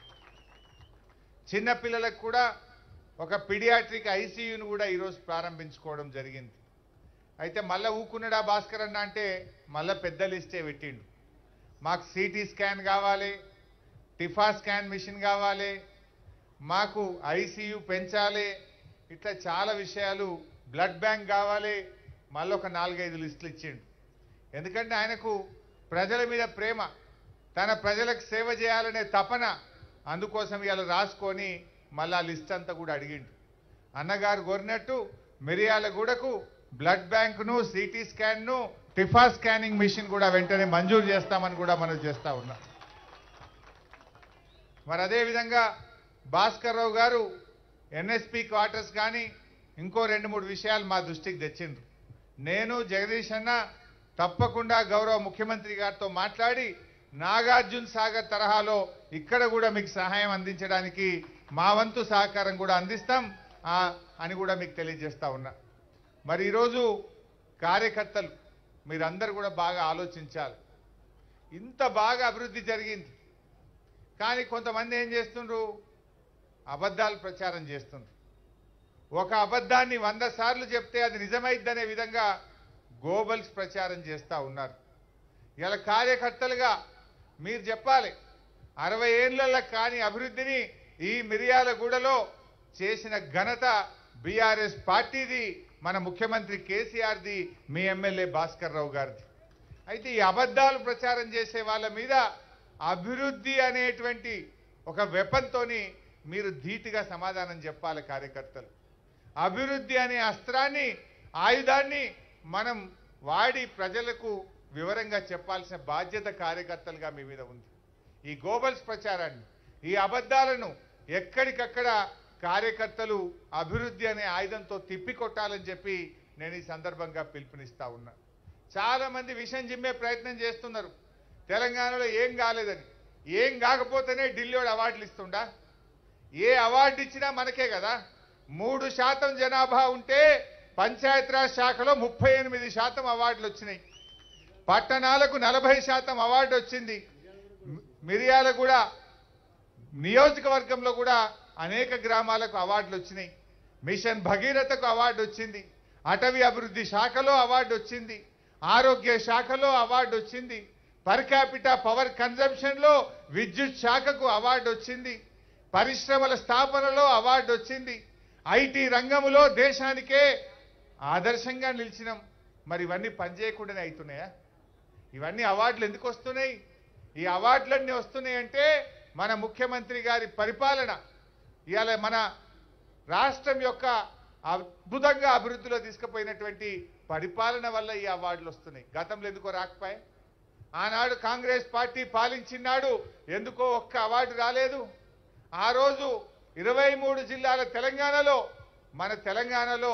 చిన్నపిల్లలకు కూడా ఒక పిడియాట్రిక్ ఐసీయూను కూడా ఈరోజు ప్రారంభించుకోవడం జరిగింది అయితే మళ్ళా ఊకున్నాడా భాస్కర్ అన్న అంటే మళ్ళా పెద్ద లిస్టే పెట్టిండు మాకు సిటీ స్కాన్ కావాలి టిఫా స్కాన్ మిషన్ కావాలి మాకు ఐసీయూ పెంచాలి ఇట్లా చాలా విషయాలు బ్లడ్ బ్యాంక్ కావాలి మళ్ళీ ఒక నాలుగైదు లిస్టులు ఇచ్చిండు ఎందుకంటే ఆయనకు ప్రజల మీద ప్రేమ తన ప్రజలకు సేవ చేయాలనే తపన అందుకోసం ఇవాళ రాసుకొని మళ్ళా లిస్ట్ అంతా కూడా అడిగిండు అన్నగారు కోరినట్టు మిరియాలగూడకు బ్లడ్ బ్యాంకును సిటీ స్కాన్ను టిఫా స్కానింగ్ మిషన్ కూడా వెంటనే మంజూరు చేస్తామని కూడా మనం చేస్తా ఉన్నాం మరి అదేవిధంగా భాస్కర్ రావు గారు ఎన్ఎస్పి క్వార్టర్స్ కానీ ఇంకో రెండు మూడు విషయాలు మా దృష్టికి తెచ్చిండ్రు నేను జగదీష్ అన్న తప్పకుండా గౌరవ ముఖ్యమంత్రి గారితో మాట్లాడి నాగార్జున సాగర్ తరహాలో ఇక్కడ కూడా మీకు సహాయం అందించడానికి మా వంతు సహకారం కూడా అందిస్తాం ఆ, అని కూడా మీకు తెలియజేస్తా ఉన్నా మరి ఈరోజు కార్యకర్తలు మీరందరూ కూడా బాగా ఆలోచించాలి ఇంత బాగా అభివృద్ధి జరిగింది కానీ కొంతమంది ఏం చేస్తుండ్రు అబద్ధాలు ప్రచారం చేస్తుండ్రు ఒక అబద్ధాన్ని వంద సార్లు చెప్తే అది నిజమైద్దనే విధంగా గోబల్స్ ప్రచారం చేస్తూ ఉన్నారు ఇలా కార్యకర్తలుగా మీరు చెప్పాలి అరవై ఏళ్ళ కాని అభివృద్ధిని ఈ మిరియాలగూడలో చేసిన ఘనత బీఆర్ఎస్ పార్టీది మన ముఖ్యమంత్రి కేసీఆర్ది మీ ఎమ్మెల్యే భాస్కర్ రావు గారిది అయితే ఈ అబద్ధాలు ప్రచారం చేసే వాళ్ళ మీద అభివృద్ధి అనేటువంటి ఒక వెపన్తోని మీరు ధీటుగా సమాధానం చెప్పాలి కార్యకర్తలు అభివృద్ధి అనే అస్త్రాన్ని ఆయుధాన్ని మనం వాడి ప్రజలకు వివరంగా చెప్పాల్సిన బాధ్యత కార్యకర్తలుగా మీ మీద ఉంది ఈ గోబల్స్ ప్రచారాన్ని ఈ అబద్ధాలను ఎక్కడికక్కడ కార్యకర్తలు అభివృద్ధి అనే ఆయుధంతో తిప్పికొట్టాలని చెప్పి నేను ఈ సందర్భంగా పిలుపునిస్తా ఉన్నా చాలా మంది విషయం జిమ్మే ప్రయత్నం చేస్తున్నారు తెలంగాణలో ఏం కాలేదని ఏం కాకపోతేనే ఢిల్లీలో అవార్డులు ఇస్తుండా ఏ అవార్డు ఇచ్చినా మనకే కదా మూడు శాతం జనాభా ఉంటే పంచాయతీరాజ్ శాఖలో ముప్పై ఎనిమిది శాతం అవార్డులు వచ్చినాయి పట్టణాలకు నలభై శాతం అవార్డు వచ్చింది మిరియాల కూడా నియోజకవర్గంలో కూడా అనేక గ్రామాలకు అవార్డులు వచ్చినాయి మిషన్ భగీరథకు అవార్డు వచ్చింది అటవీ అభివృద్ధి శాఖలో అవార్డు వచ్చింది ఆరోగ్య శాఖలో అవార్డు వచ్చింది పర్ క్యాపిటా పవర్ కన్జంప్షన్లో విద్యుత్ శాఖకు అవార్డు వచ్చింది పరిశ్రమల స్థాపనలో అవార్డు వచ్చింది ఐటీ రంగంలో దేశానికే ఆదర్శంగా నిలిచినాం మరి ఇవన్నీ పనిచేయకుండానే అవుతున్నాయా ఇవన్నీ అవార్డులు ఎందుకు వస్తున్నాయి ఈ అవార్డులన్నీ వస్తున్నాయంటే మన ముఖ్యమంత్రి గారి పరిపాలన ఇవాళ మన రాష్ట్రం యొక్క అద్భుతంగా అభివృద్ధిలో తీసుకుపోయినటువంటి పరిపాలన వల్ల ఈ అవార్డులు వస్తున్నాయి గతంలో ఎందుకో రాకపోయా ఆనాడు కాంగ్రెస్ పార్టీ పాలించినాడు ఎందుకో ఒక్క అవార్డు రాలేదు ఆ రోజు ఇరవై మూడు జిల్లాల తెలంగాణలో మన తెలంగాణలో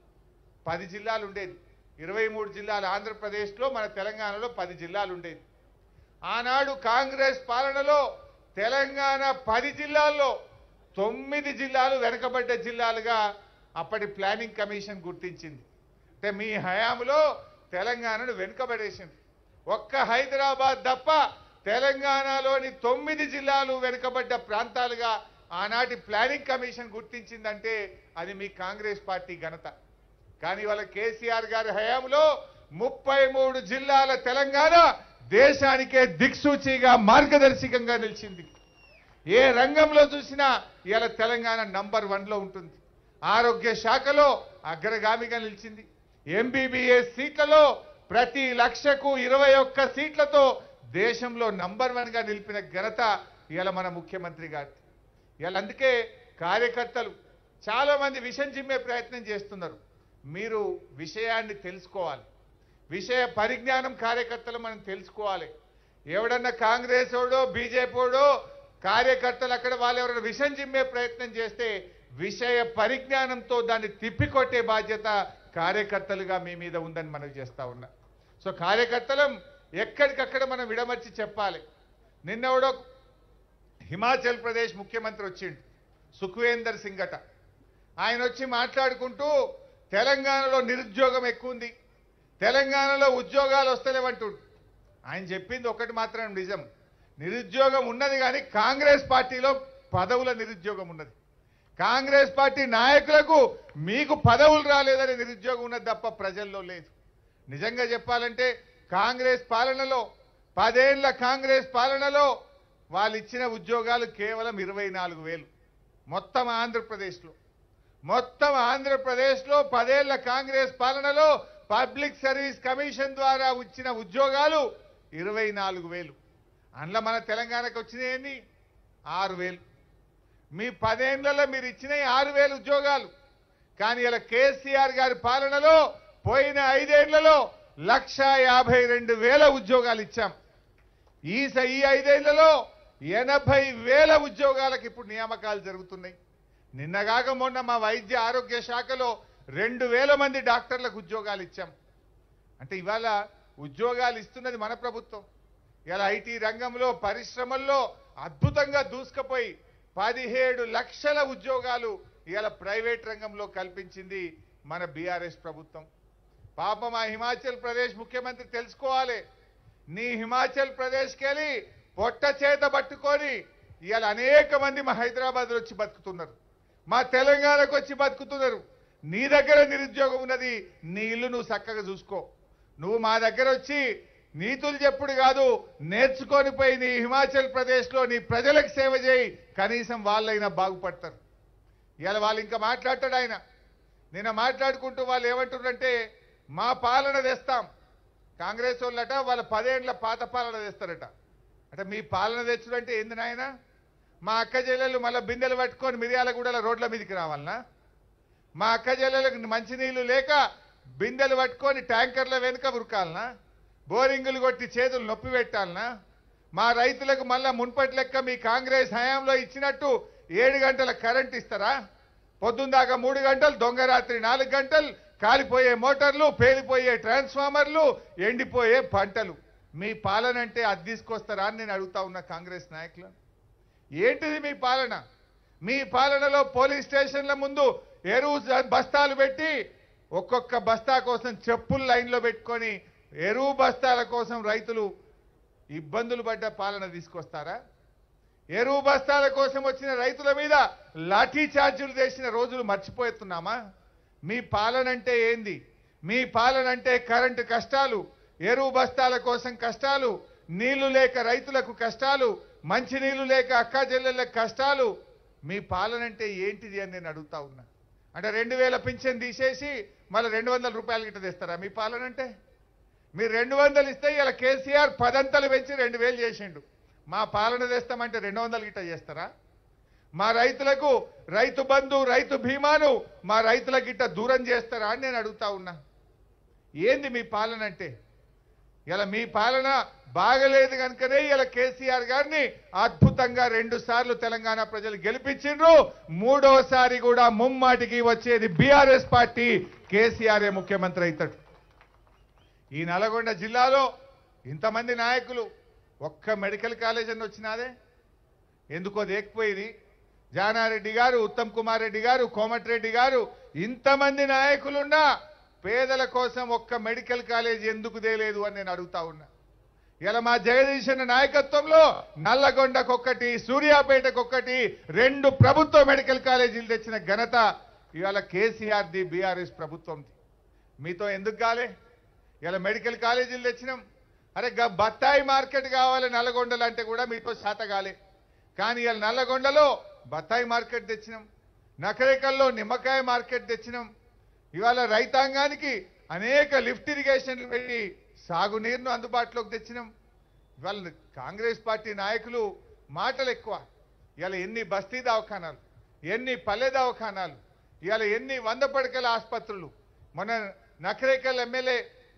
పది జిల్లాలు ఉండేది ఇరవై మూడు జిల్లాలు ఆంధ్రప్రదేశ్లో మన తెలంగాణలో పది జిల్లాలు ఉండేది ఆనాడు కాంగ్రెస్ పాలనలో తెలంగాణ పది జిల్లాల్లో తొమ్మిది జిల్లాలు వెనకబడ్డ జిల్లాలుగా అప్పటి ప్లానింగ్ కమిషన్ గుర్తించింది అంటే మీ హయాంలో తెలంగాణను వెనుకబడేసింది ఒక్క హైదరాబాద్ తప్ప తెలంగాణలోని తొమ్మిది జిల్లాలు వెనుకబడ్డ ప్రాంతాలుగా ఆనాటి ప్లానింగ్ కమిషన్ గుర్తించిందంటే అది మీ కాంగ్రెస్ పార్టీ ఘనత కానీ వాళ్ళ కేసీఆర్ గారి హయాంలో ముప్పై మూడు జిల్లాల తెలంగాణ దేశానికే దిక్సూచిగా మార్గదర్శకంగా నిలిచింది ఏ రంగంలో చూసినా ఇవాళ తెలంగాణ నంబర్ వన్లో ఉంటుంది ఆరోగ్య శాఖలో అగ్రగామిగా నిలిచింది ఎంబీబీఎస్ సీట్లలో ప్రతి లక్షకు ఇరవై ఒక్క సీట్లతో దేశంలో నంబర్ వన్ గా నిలిపిన ఘనత ఇవాళ మన ముఖ్యమంత్రి గారి ఇవాళ అందుకే కార్యకర్తలు చాలా మంది విషయం చిమ్మే ప్రయత్నం చేస్తున్నారు మీరు విషయాన్ని తెలుసుకోవాలి విషయ పరిజ్ఞానం కార్యకర్తలు మనం తెలుసుకోవాలి ఎవడన్నా కాంగ్రెస్ ఓడో బీజేపీడో కార్యకర్తలు అక్కడ వాళ్ళు ఎవరైనా విషం చిమ్మే ప్రయత్నం చేస్తే విషయ పరిజ్ఞానంతో దాన్ని తిప్పికొట్టే బాధ్యత కార్యకర్తలుగా మీ మీద ఉందని మనం చేస్తా ఉన్నా సో కార్యకర్తలం ఎక్కడికక్కడ మనం విడమర్చి చెప్పాలి నిన్నెవడో హిమాచల్ ప్రదేశ్ ముఖ్యమంత్రి వచ్చిండు సుఖ్వేందర్ సింగ్ అట ఆయన వచ్చి మాట్లాడుకుంటూ తెలంగాణలో నిరుద్యోగం ఎక్కువ ఉంది తెలంగాణలో ఉద్యోగాలు వస్తలేవంటుండు ఆయన చెప్పింది ఒకటి మాత్రం నిజం నిరుద్యోగం ఉన్నది కానీ కాంగ్రెస్ పార్టీలో పదవుల నిరుద్యోగం ఉన్నది కాంగ్రెస్ పార్టీ నాయకులకు మీకు పదవులు రాలేదని నిరుద్యోగం ఉన్నది తప్ప ప్రజల్లో లేదు నిజంగా చెప్పాలంటే కాంగ్రెస్ పాలనలో పదేళ్ల కాంగ్రెస్ పాలనలో వాళ్ళు ఇచ్చిన ఉద్యోగాలు కేవలం ఇరవై నాలుగు వేలు మొత్తం ఆంధ్రప్రదేశ్లో మొత్తం ఆంధ్రప్రదేశ్లో పదేళ్ల కాంగ్రెస్ పాలనలో పబ్లిక్ సర్వీస్ కమిషన్ ద్వారా ఇచ్చిన ఉద్యోగాలు ఇరవై నాలుగు వేలు అందులో మన తెలంగాణకు వచ్చినాయని ఆరు వేలు మీ పదేళ్లలో మీరు ఇచ్చిన ఆరు వేలు ఉద్యోగాలు కానీ ఇలా కేసీఆర్ గారి పాలనలో పోయిన ఐదేళ్లలో లక్ష యాభై రెండు వేల ఉద్యోగాలు ఇచ్చాం ఈ స- ఈ ఐదేళ్లలో ఎనభై వేల ఉద్యోగాలకు ఇప్పుడు నియామకాలు జరుగుతున్నాయి నిన్నగాక మొన్న మా వైద్య ఆరోగ్య శాఖలో రెండు వేల మంది డాక్టర్లకు ఉద్యోగాలు ఇచ్చాం అంటే ఇవాళ ఉద్యోగాలు ఇస్తున్నది మన ప్రభుత్వం ఇలా ఐటీ రంగంలో పరిశ్రమల్లో అద్భుతంగా దూసుకుపోయి పదిహేడు లక్షల ఉద్యోగాలు ఇవాళ ప్రైవేట్ రంగంలో కల్పించింది మన బీఆర్ఎస్ ప్రభుత్వం పాపం ఆ హిమాచల్ ప్రదేశ్ ముఖ్యమంత్రి తెలుసుకోవాలి నీ హిమాచల్ ప్రదేశ్కి వెళ్ళి పొట్ట చేత పట్టుకొని ఇవాళ అనేక మంది మా హైదరాబాద్ వచ్చి బతుకుతున్నారు మా తెలంగాణకు వచ్చి బతుకుతున్నారు నీ దగ్గర నిరుద్యోగం ఉన్నది నీ ఇల్లు నువ్వు చక్కగా చూసుకో నువ్వు మా దగ్గర వచ్చి నీతులు చెప్పుడు కాదు నేర్చుకొని పోయి నీ హిమాచల్ ప్రదేశ్లో నీ ప్రజలకు సేవ చేయి కనీసం వాళ్ళైనా బాగుపడతారు ఇవాళ వాళ్ళు ఇంకా మాట్లాడతాడు ఆయన నిన్న మాట్లాడుకుంటూ వాళ్ళు ఏమంటున్నారంటే మా పాలన తెస్తాం కాంగ్రెస్ వాళ్ళట వాళ్ళ పదేండ్ల పాత పాలన తెస్తారట అంటే మీ పాలన తెచ్చుడు అంటే ఏంది నాయన మా అక్క చెల్లెలు మళ్ళీ బిందెలు పట్టుకొని మిర్యాలగూడల రోడ్ల మీదకి రావాలనా మా అక్క చెల్లెలకు మంచినీళ్లు లేక బిందెలు పట్టుకొని ట్యాంకర్ల వెనుక ఉరకాలనా బోరింగులు కొట్టి చేతులు నొప్పి పెట్టాలనా మా రైతులకు మళ్ళా మున్పటి లెక్క మీ కాంగ్రెస్ హయాంలో ఇచ్చినట్టు ఏడు గంటల కరెంట్ ఇస్తారా పొద్దుందాకా మూడు గంటలు దొంగ రాత్రి నాలుగు గంటలు కాలిపోయే మోటార్లు పేలిపోయే ట్రాన్స్ఫార్మర్లు ఎండిపోయే పంటలు మీ పాలన అంటే అది తీసుకొస్తారా అని నేను అడుగుతా ఉన్నా కాంగ్రెస్ నాయకులను ఏంటిది మీ పాలన మీ పాలనలో పోలీస్ స్టేషన్ల ముందు ఎరువు జ- బస్తాలు పెట్టి ఒక్కొక్క బస్తా కోసం చెప్పులు లైన్లో పెట్టుకొని ఎరువు బస్తాల కోసం రైతులు ఇబ్బందులు పడ్డ పాలన తీసుకొస్తారా ఎరువు బస్తాల కోసం వచ్చిన రైతుల మీద లాఠీ చార్జీలు చేసిన రోజులు మర్చిపోతున్నామా మీ పాలన అంటే ఏంది మీ పాలన అంటే కరెంటు కష్టాలు ఎరువు బస్తాల కోసం కష్టాలు నీళ్లు లేక రైతులకు కష్టాలు మంచినీళ్లు లేక అక్కా చెల్లెళ్ళకి కష్టాలు మీ పాలన అంటే ఏంటిది అని నేను అడుగుతా ఉన్నా అంటే రెండు వేల పింఛన్ తీసేసి మళ్ళీ రెండు వందల రూపాయలు గిట్ట తెస్తారా మీ పాలన అంటే మీరు రెండు వందలు ఇస్తే ఇలా కేసీఆర్ పదంతలు పెంచి రెండు వేలు చేసిండు మా పాలన తెస్తామంటే రెండు వందలు గిట్ట చేస్తారా మా రైతులకు రైతు బంధు రైతు బీమాను మా రైతుల గిట్ట దూరం చేస్తారా అని నేను అడుగుతా ఉన్నా ఏంది మీ పాలన అంటే ఇలా మీ పాలన బాగలేదు కనుకనే ఇలా కేసీఆర్ గారిని అద్భుతంగా రెండు సార్లు తెలంగాణ ప్రజలు గెలిపించిండ్రు మూడోసారి కూడా ముమ్మాటికి వచ్చేది బీఆర్ఎస్ పార్టీ కేసీఆర్ ముఖ్యమంత్రి అవుతాడు ఈ నల్గొండ జిల్లాలో ఇంతమంది నాయకులు ఒక్క మెడికల్ కాలేజ్ అని వచ్చినాదే ఎందుకో దేకపోయింది జానారెడ్డి గారు ఉత్తమ్ కుమార్ రెడ్డి గారు కోమటిరెడ్డి గారు ఇంతమంది నాయకులున్నా పేదల కోసం ఒక్క మెడికల్ కాలేజ్ ఎందుకు తేలేదు అని నేను అడుగుతా ఉన్నా ఇలా మా జగదీశ్ అన్న నాయకత్వంలో నల్లగొండకొక్కటి సూర్యాపేటకొక్కటి రెండు ప్రభుత్వ మెడికల్ కాలేజీలు తెచ్చిన ఘనత ఇవాళ కేసీఆర్ది బీఆర్ఎస్ ప్రభుత్వంది మీతో ఎందుకు కాలే ఇలా మెడికల్ కాలేజీలు తెచ్చినాం అరే గ బత్తాయి మార్కెట్ కావాలి నల్లగొండలు అంటే కూడా మీతో శాత కాలే కానీ ఇలా నల్లగొండలో బత్తాయి మార్కెట్ తెచ్చినాం నకరేకల్లో నిమ్మకాయ మార్కెట్ తెచ్చినాం ఇవాళ రైతాంగానికి అనేక లిఫ్ట్ ఇరిగేషన్లు పెట్టి సాగునీరును అందుబాటులోకి తెచ్చినాం ఇవాళ కాంగ్రెస్ పార్టీ నాయకులు మాటలు ఎక్కువ ఇవాళ ఎన్ని బస్తీ దవాఖానాలు ఎన్ని పల్లె దవాఖానాలు ఇవాళ ఎన్ని వంద పడకల ఆసుపత్రులు మొన్న నకరేకల్ ఎమ్మెల్యే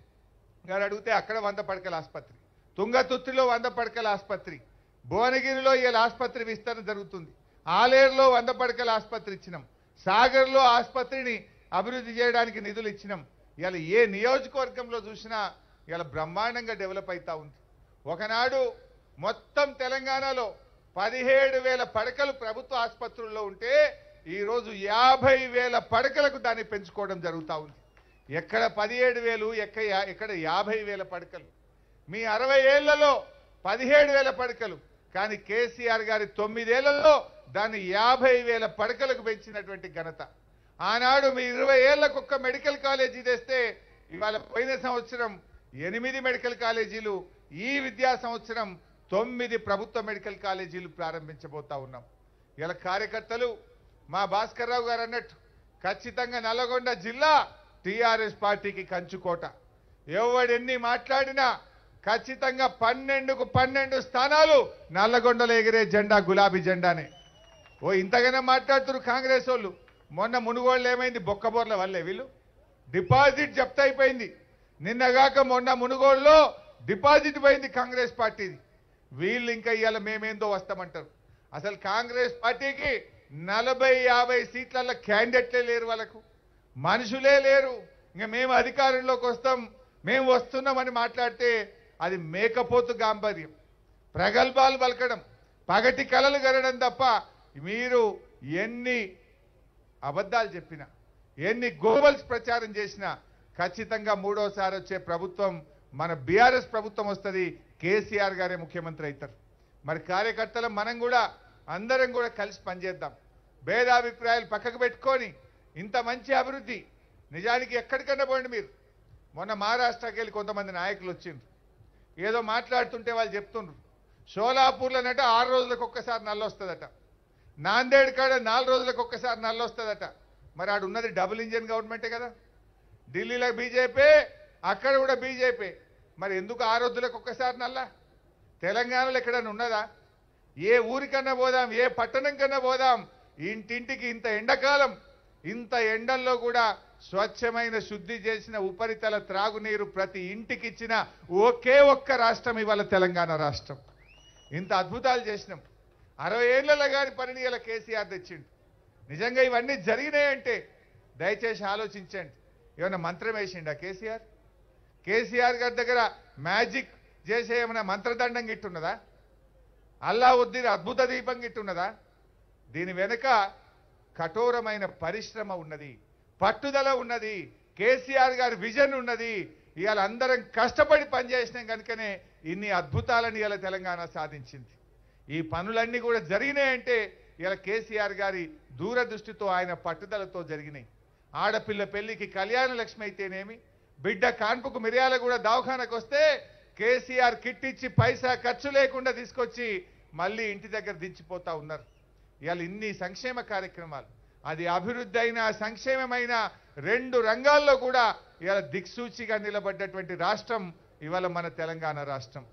గారు అడిగితే అక్కడ వంద పడకల ఆసుపత్రి తుంగతుర్తిలో వంద పడకల ఆసుపత్రి భువనగిరిలో ఇవాళ ఆసుపత్రి విస్తరణ జరుగుతుంది ఆలేరులో వంద పడకల ఆసుపత్రి ఇచ్చినాం సాగర్లో ఆసుపత్రిని అభివృద్ధి చేయడానికి నిధులు ఇచ్చినాం ఇవాళ ఏ నియోజకవర్గంలో చూసినా ఇవాళ బ్రహ్మాండంగా డెవలప్ అవుతా ఉంది ఒకనాడు మొత్తం తెలంగాణలో పదిహేడు వేల పడకలు ప్రభుత్వ ఆసుపత్రుల్లో ఉంటే ఈరోజు యాభై వేల పడకలకు దాన్ని పెంచుకోవడం జరుగుతూ ఉంది ఎక్కడ పదిహేడు వేలు ఎక్క ఎక్కడ యాభై వేల పడకలు మీ అరవై ఏళ్లలో పదిహేడు వేల పడకలు కానీ కేసీఆర్ గారి తొమ్మిదేళ్లలో దాన్ని యాభై వేల పడకలకు పెంచినటువంటి ఘనత ఆనాడు మీ ఇరవై ఏళ్లకు ఒక్క మెడికల్ కాలేజీ తెస్తే ఇవాళ పోయిన సంవత్సరం ఎనిమిది మెడికల్ కాలేజీలు ఈ విద్యా సంవత్సరం తొమ్మిది ప్రభుత్వ మెడికల్ కాలేజీలు ప్రారంభించబోతా ఉన్నాం ఇలా కార్యకర్తలు మా భాస్కర్ రావు గారు అన్నట్టు ఖచ్చితంగా నల్లగొండ జిల్లా టీఆర్ఎస్ పార్టీకి కంచుకోట ఎవడెన్ని మాట్లాడినా ఖచ్చితంగా పన్నెండుకు పన్నెండు స్థానాలు నల్లగొండలో ఎగిరే జెండా గులాబీ జెండానే ఓ ఇంతగానే మాట్లాడుతున్నారు కాంగ్రెస్ వాళ్ళు మొన్న మునుగోళ్ళు ఏమైంది బొక్కబోర్ల వల్లే వీళ్ళు డిపాజిట్ జప్త అయిపోయింది నిన్నగాక మొన్న మునుగోడులో డిపాజిట్ పోయింది కాంగ్రెస్ పార్టీది వీళ్ళు ఇంకా ఇవాళ మేమేందో వస్తామంటారు అసలు కాంగ్రెస్ పార్టీకి నలభై యాభై సీట్లలో క్యాండిడేట్లే లేరు వాళ్ళకు మనుషులే లేరు ఇంకా మేము అధికారంలోకి వస్తాం మేము వస్తున్నామని మాట్లాడితే అది మేకపోతు గాంభీర్యం ప్రగల్భాలు పలకడం పగటి కలలు గరడం తప్ప మీరు ఎన్ని అబద్ధాలు చెప్పినా ఎన్ని గోబల్స్ ప్రచారం చేసినా ఖచ్చితంగా మూడోసారి వచ్చే ప్రభుత్వం మన బీఆర్ఎస్ ప్రభుత్వం వస్తుంది కేసీఆర్ గారే ముఖ్యమంత్రి అవుతారు మరి కార్యకర్తలు మనం కూడా అందరం కూడా కలిసి పనిచేద్దాం భేదాభిప్రాయాలు పక్కకు పెట్టుకొని ఇంత మంచి అభివృద్ధి నిజానికి ఎక్కడికన్నా పోండి మీరు మొన్న మహారాష్ట్రకి వెళ్ళి కొంతమంది నాయకులు వచ్చిండ్రు ఏదో మాట్లాడుతుంటే వాళ్ళు చెప్తుండ్రు షోలాపూర్లోనట ఆరు రోజులకు ఒక్కసారి నల్ల వస్తుందట నాందేడ్ కాడ నాలుగు రోజులకు ఒక్కసారి నల్ల వస్తుందట మరి ఆడు ఉన్నది డబుల్ ఇంజిన్ గవర్నమెంటే కదా ఢిల్లీలో బీజేపీ అక్కడ కూడా బీజేపీ మరి ఎందుకు ఆ రోజులకు ఒక్కసారి నల్ల తెలంగాణలో ఎక్కడైనా ఉన్నదా ఏ ఊరికన్నా పోదాం ఏ పట్టణం కన్నా పోదాం ఇంటింటికి ఇంత ఎండాకాలం ఇంత ఎండల్లో కూడా స్వచ్ఛమైన శుద్ధి చేసిన ఉపరితల త్రాగునీరు ప్రతి ఇంటికి ఇచ్చిన ఒకే ఒక్క రాష్ట్రం ఇవాళ తెలంగాణ రాష్ట్రం ఇంత అద్భుతాలు చేసినాం అరవై ఏళ్లలో కానీ పనిని ఇలా కేసీఆర్ తెచ్చిండు నిజంగా ఇవన్నీ జరిగినాయంటే దయచేసి ఆలోచించండి ఏమైనా మంత్రం వేసిండా కేసీఆర్ కేసీఆర్ గారి దగ్గర మ్యాజిక్ చేసే ఏమైనా మంత్రదండం గిట్టున్నదా అల్లావుద్దీన్ అద్భుత దీపం గిట్టున్నదా దీని వెనుక కఠోరమైన పరిశ్రమ ఉన్నది పట్టుదల ఉన్నది కేసీఆర్ గారి విజన్ ఉన్నది ఇవాళ అందరం కష్టపడి పనిచేసినాం కనుకనే ఇన్ని అద్భుతాలను ఇవాళ తెలంగాణ సాధించింది ఈ పనులన్నీ కూడా జరిగినాయంటే ఇలా కేసీఆర్ గారి దూరదృష్టితో ఆయన పట్టుదలతో జరిగినాయి ఆడపిల్ల పెళ్లికి కళ్యాణ లక్ష్మి అయితేనేమి బిడ్డ కాన్పుకు మిర్యాల కూడా దవాఖానకు వస్తే కేసీఆర్ కిట్ ఇచ్చి పైసా ఖర్చు లేకుండా తీసుకొచ్చి మళ్ళీ ఇంటి దగ్గర దించిపోతా ఉన్నారు ఇవాళ ఇన్ని సంక్షేమ కార్యక్రమాలు అది అభివృద్ధి అయినా సంక్షేమమైన రెండు రంగాల్లో కూడా ఇవాళ దిక్సూచిగా నిలబడ్డటువంటి రాష్ట్రం ఇవాళ మన తెలంగాణ రాష్ట్రం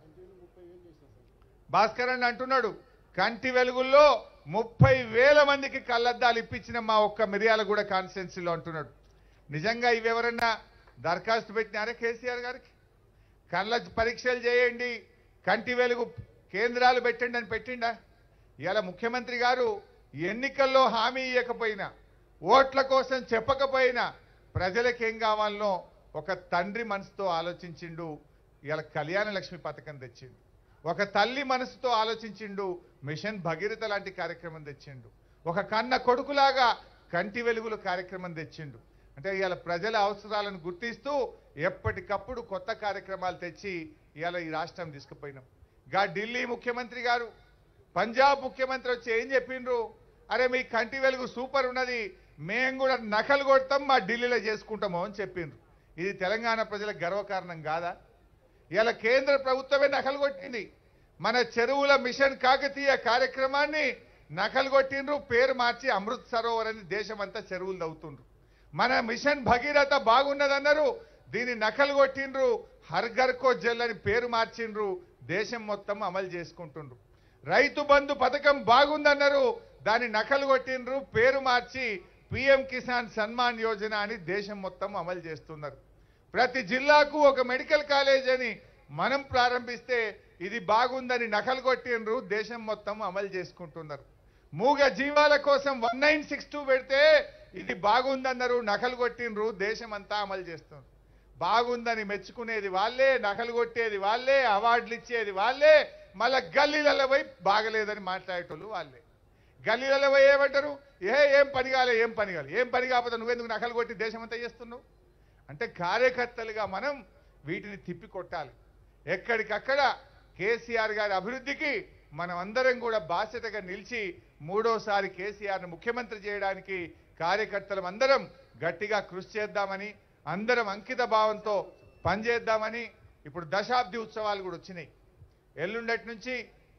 భాస్కర్ అన్న అంటున్నాడు కంటి వెలుగుల్లో ముప్పై వేల మందికి కళ్ళద్దాలు ఇప్పించిన మా ఒక్క మిర్యాలగూడ కాన్స్టిట్యున్సీలో అంటున్నాడు నిజంగా ఇవి ఎవరన్నా దరఖాస్తు పెట్టినారా కేసీఆర్ గారికి కళ్ళ పరీక్షలు చేయండి కంటి వెలుగు కేంద్రాలు పెట్టండి అని పెట్టిండా ఇలా ముఖ్యమంత్రి గారు ఎన్నికల్లో హామీ ఇవ్వకపోయినా ఓట్ల కోసం చెప్పకపోయినా ప్రజలకు ఏం కావాలనో ఒక తండ్రి మనసుతో ఆలోచించిండు ఇలా కళ్యాణ లక్ష్మి పథకం తెచ్చిండు ఒక తల్లి మనసుతో ఆలోచించిండు మిషన్ భగీరథ లాంటి కార్యక్రమం తెచ్చిండు ఒక కన్న కొడుకులాగా కంటి వెలుగులు కార్యక్రమం తెచ్చిండు అంటే ఇవాళ ప్రజల అవసరాలను గుర్తిస్తూ ఎప్పటికప్పుడు కొత్త కార్యక్రమాలు తెచ్చి ఇవాళ ఈ రాష్ట్రం తీసుకుపోయినాం గా ఢిల్లీ ముఖ్యమంత్రి గారు పంజాబ్ ముఖ్యమంత్రి వచ్చి ఏం చెప్పిండ్రు అరే మీ కంటి వెలుగు సూపర్ ఉన్నది మేము కూడా నకలు కొడతాం మా ఢిల్లీలో చేసుకుంటాము అని చెప్పిండ్రు ఇది తెలంగాణ ప్రజలకు గర్వకారణం కాదా ఇలా కేంద్ర ప్రభుత్వమే నకలు కొట్టింది మన చెరువుల మిషన్ కాకతీయ కార్యక్రమాన్ని నకలు కొట్టిండ్రు పేరు మార్చి అమృత్ సరోవర్ అని దేశమంతా చెరువులు తవ్వుతుండ్రు మన మిషన్ భగీరథ బాగున్నదన్నారు దీన్ని నకలు కొట్టిండ్రు హర్ ఘర్ కో జల్ అని పేరు మార్చిండ్రు దేశం మొత్తం అమలు చేసుకుంటుండ్రు రైతు బంధు పథకం బాగుందన్నారు దాన్ని నకలు కొట్టిండ్రు పేరు మార్చి పిఎం కిసాన్ సన్మాన్ యోజన అని దేశం మొత్తం అమలు చేస్తున్నారు ప్రతి జిల్లాకు ఒక మెడికల్ కాలేజ్ అని మనం ప్రారంభిస్తే ఇది బాగుందని నకలు కొట్టిండ్రు దేశం మొత్తం అమలు చేసుకుంటున్నారు మూగ జీవాల కోసం వన్ నైన్ సిక్స్ టూ పెడితే ఇది బాగుందన్నారు నకలు కొట్టిండ్రు దేశం అంతా అమలు చేస్తున్నారు బాగుందని మెచ్చుకునేది వాళ్ళే నకలు కొట్టేది వాళ్ళే అవార్డులు ఇచ్చేది వాళ్ళే మళ్ళా గల్లీలలో పోయి బాగలేదని మాట్లాడేటోళ్ళు వాళ్ళే గల్లీలలో పోయి ఏమంటారు ఏ ఏం పని కాలే ఏం పని కాలే ఏం పని కాకపోతే నువ్వెందుకు నకలు కొట్టి దేశం అంతా చేస్తున్నావు అంటే కార్యకర్తలుగా మనం వీటిని తిప్పి కొట్టాలి ఎక్కడికక్కడ కేసీఆర్ గారి అభివృద్ధికి మనం అందరం కూడా బాధ్యతగా నిలిచి మూడోసారి కేసీఆర్ను ముఖ్యమంత్రి చేయడానికి కార్యకర్తలం అందరం గట్టిగా కృషి చేద్దామని అందరం అంకిత భావంతో పనిచేద్దామని ఇప్పుడు దశాబ్ది ఉత్సవాలు కూడా వచ్చినాయి ఎల్లుండటి నుంచి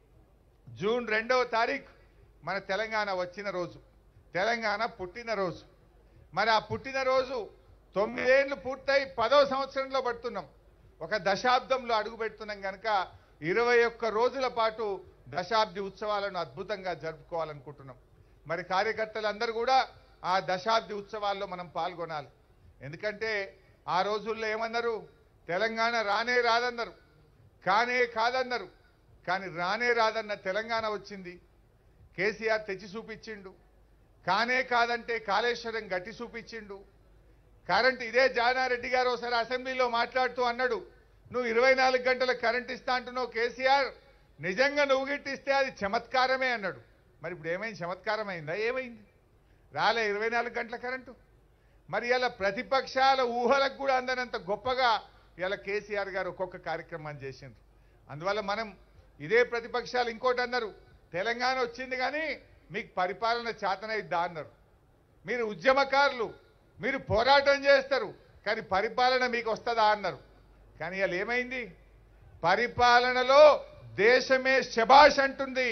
జూన్ రెండవ తారీఖు మన తెలంగాణ వచ్చిన రోజు తెలంగాణ పుట్టినరోజు మరి ఆ పుట్టినరోజు తొమ్మిదేళ్లు పూర్తయి పదో సంవత్సరంలో పడుతున్నాం ఒక దశాబ్దంలో అడుగు పెడుతున్నాం కనుక ఇరవై ఒక్క రోజుల పాటు దశాబ్ది ఉత్సవాలను అద్భుతంగా జరుపుకోవాలనుకుంటున్నాం మరి కార్యకర్తలందరూ కూడా ఆ దశాబ్ది ఉత్సవాల్లో మనం పాల్గొనాలి ఎందుకంటే ఆ రోజుల్లో ఏమన్నారు తెలంగాణ రానే రాదన్నారు కానే కాదన్నారు కానీ రానే రాదన్న తెలంగాణ వచ్చింది కేసీఆర్ తెచ్చి చూపించిండు కానే కాదంటే కాళేశ్వరం గట్టి చూపించిండు కరెంట్ ఇదే జానారెడ్డి గారు ఒకసారి అసెంబ్లీలో మాట్లాడుతూ అన్నాడు నువ్వు ఇరవై నాలుగు గంటల కరెంట్ ఇస్తా అంటున్నావు కేసీఆర్ నిజంగా నువ్వు గిట్టిస్తే అది చమత్కారమే అన్నాడు మరి ఇప్పుడు ఏమైంది చమత్కారం అయిందా ఏమైంది రాలే ఇరవై నాలుగు గంటల కరెంటు మరి ఇలా ప్రతిపక్షాల ఊహలకు కూడా అందనంత గొప్పగా ఇలా కేసీఆర్ గారు ఒక్కొక్క కార్యక్రమాన్ని చేసిండ్రు అందువల్ల మనం ఇదే ప్రతిపక్షాలు ఇంకోటి అన్నారు తెలంగాణ వచ్చింది కానీ మీకు పరిపాలన చేతనైద్దా అన్నారు మీరు ఉద్యమకారులు మీరు పోరాటం చేస్తారు కానీ పరిపాలన మీకు వస్తుందా అన్నారు కానీ ఇలా ఏమైంది పరిపాలనలో దేశమే శబాష్ అంటుంది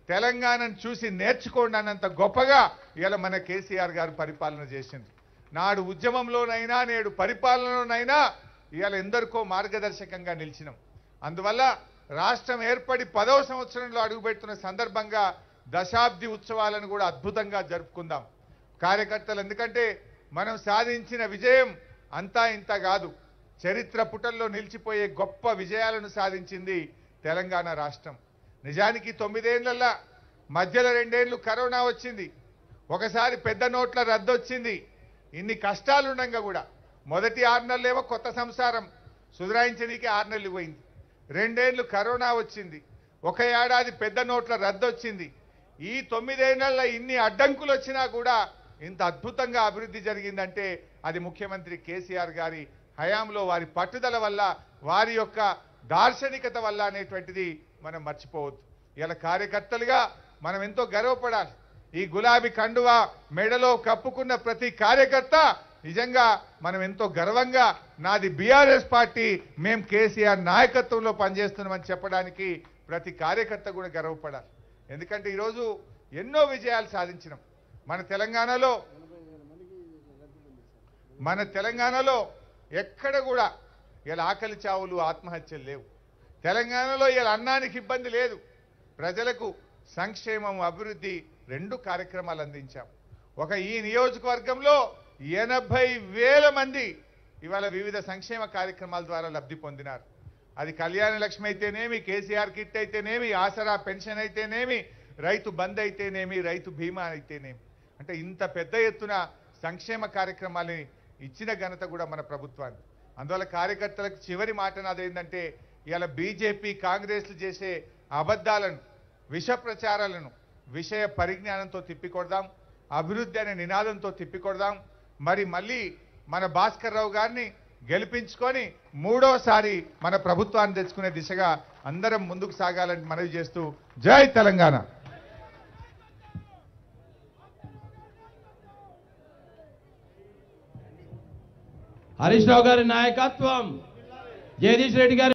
తెలంగాణను చూసి నేర్చుకోండి అన్నంత గొప్పగా ఇవాళ మన కేసీఆర్ గారు పరిపాలన చేసింది నాడు ఉద్యమంలోనైనా నేడు పరిపాలనలోనైనా ఇవాళ ఎందరికో మార్గదర్శకంగా నిలిచినాం అందువల్ల రాష్ట్రం ఏర్పడి పదవ సంవత్సరంలో అడుగుపెడుతున్న సందర్భంగా దశాబ్ది ఉత్సవాలను కూడా అద్భుతంగా జరుపుకుందాం కార్యకర్తలు ఎందుకంటే మనం సాధించిన విజయం అంతా ఇంత కాదు చరిత్ర పుటల్లో నిలిచిపోయే గొప్ప విజయాలను సాధించింది తెలంగాణ రాష్ట్రం నిజానికి తొమ్మిదేళ్లలో మధ్యలో రెండేళ్లు కరోనా వచ్చింది ఒకసారి పెద్ద నోట్ల రద్దు వచ్చింది ఇన్ని కష్టాలు ఉండగా కూడా మొదటి ఆరు నెలలేమో కొత్త సంసారం సుధరాయించడానికి ఆరు నెలలు పోయింది రెండేళ్లు కరోనా వచ్చింది ఒక ఏడాది పెద్ద నోట్ల రద్దు వచ్చింది ఈ తొమ్మిదేళ్లలో ఇన్ని అడ్డంకులు వచ్చినా కూడా ఇంత అద్భుతంగా అభివృద్ధి జరిగిందంటే అది ముఖ్యమంత్రి కేసీఆర్ గారి హయాంలో వారి పట్టుదల వల్ల వారి యొక్క దార్శనికత వల్ల అనేటువంటిది మనం మర్చిపోవద్దు ఇలా కార్యకర్తలుగా మనం ఎంతో గర్వపడాలి ఈ గులాబీ కండువా మెడలో కప్పుకున్న ప్రతి కార్యకర్త నిజంగా మనం ఎంతో గర్వంగా నాది బీఆర్ఎస్ పార్టీ మేం కేసీఆర్ నాయకత్వంలో పనిచేస్తున్నామని చెప్పడానికి ప్రతి కార్యకర్త కూడా గర్వపడాలి ఎందుకంటే ఈరోజు ఎన్నో విజయాలు సాధించినాం మన తెలంగాణలో మన తెలంగాణలో ఎక్కడ కూడా ఇలా ఆకలి చావులు ఆత్మహత్యలు లేవు తెలంగాణలో ఇలా అన్నానికి ఇబ్బంది లేదు ప్రజలకు సంక్షేమం అభివృద్ధి రెండు కార్యక్రమాలు అందించాం ఒక ఈ నియోజకవర్గంలో ఎనభై వేల మంది ఇవాళ వివిధ సంక్షేమ కార్యక్రమాల ద్వారా లబ్ధి పొందినారు అది కళ్యాణ లక్ష్మి అయితేనేమి కేసీఆర్ కిట్ అయితేనేమి ఆసరా పెన్షన్ అయితేనేమి రైతు బంద్ అయితేనేమి రైతు బీమా అయితేనేమి అంటే ఇంత పెద్ద ఎత్తున సంక్షేమ కార్యక్రమాలని ఇచ్చిన ఘనత కూడా మన ప్రభుత్వాన్ని అందువల్ల కార్యకర్తలకు చివరి మాట నాది ఏంటంటే ఇవాళ బీజేపీ కాంగ్రెస్లు చేసే అబద్ధాలను విష ప్రచారాలను విషయ పరిజ్ఞానంతో తిప్పికొడదాం అభివృద్ధి అనే నినాదంతో తిప్పికొడదాం మరి మళ్ళీ మన భాస్కర్ రావు గారిని గెలిపించుకొని మూడోసారి మన ప్రభుత్వాన్ని తెచ్చుకునే దిశగా అందరం ముందుకు సాగాలని మనవి చేస్తూ జై తెలంగాణ హరీష్ రావు గారి నాయకత్వం జగదీష్ రెడ్డి గారి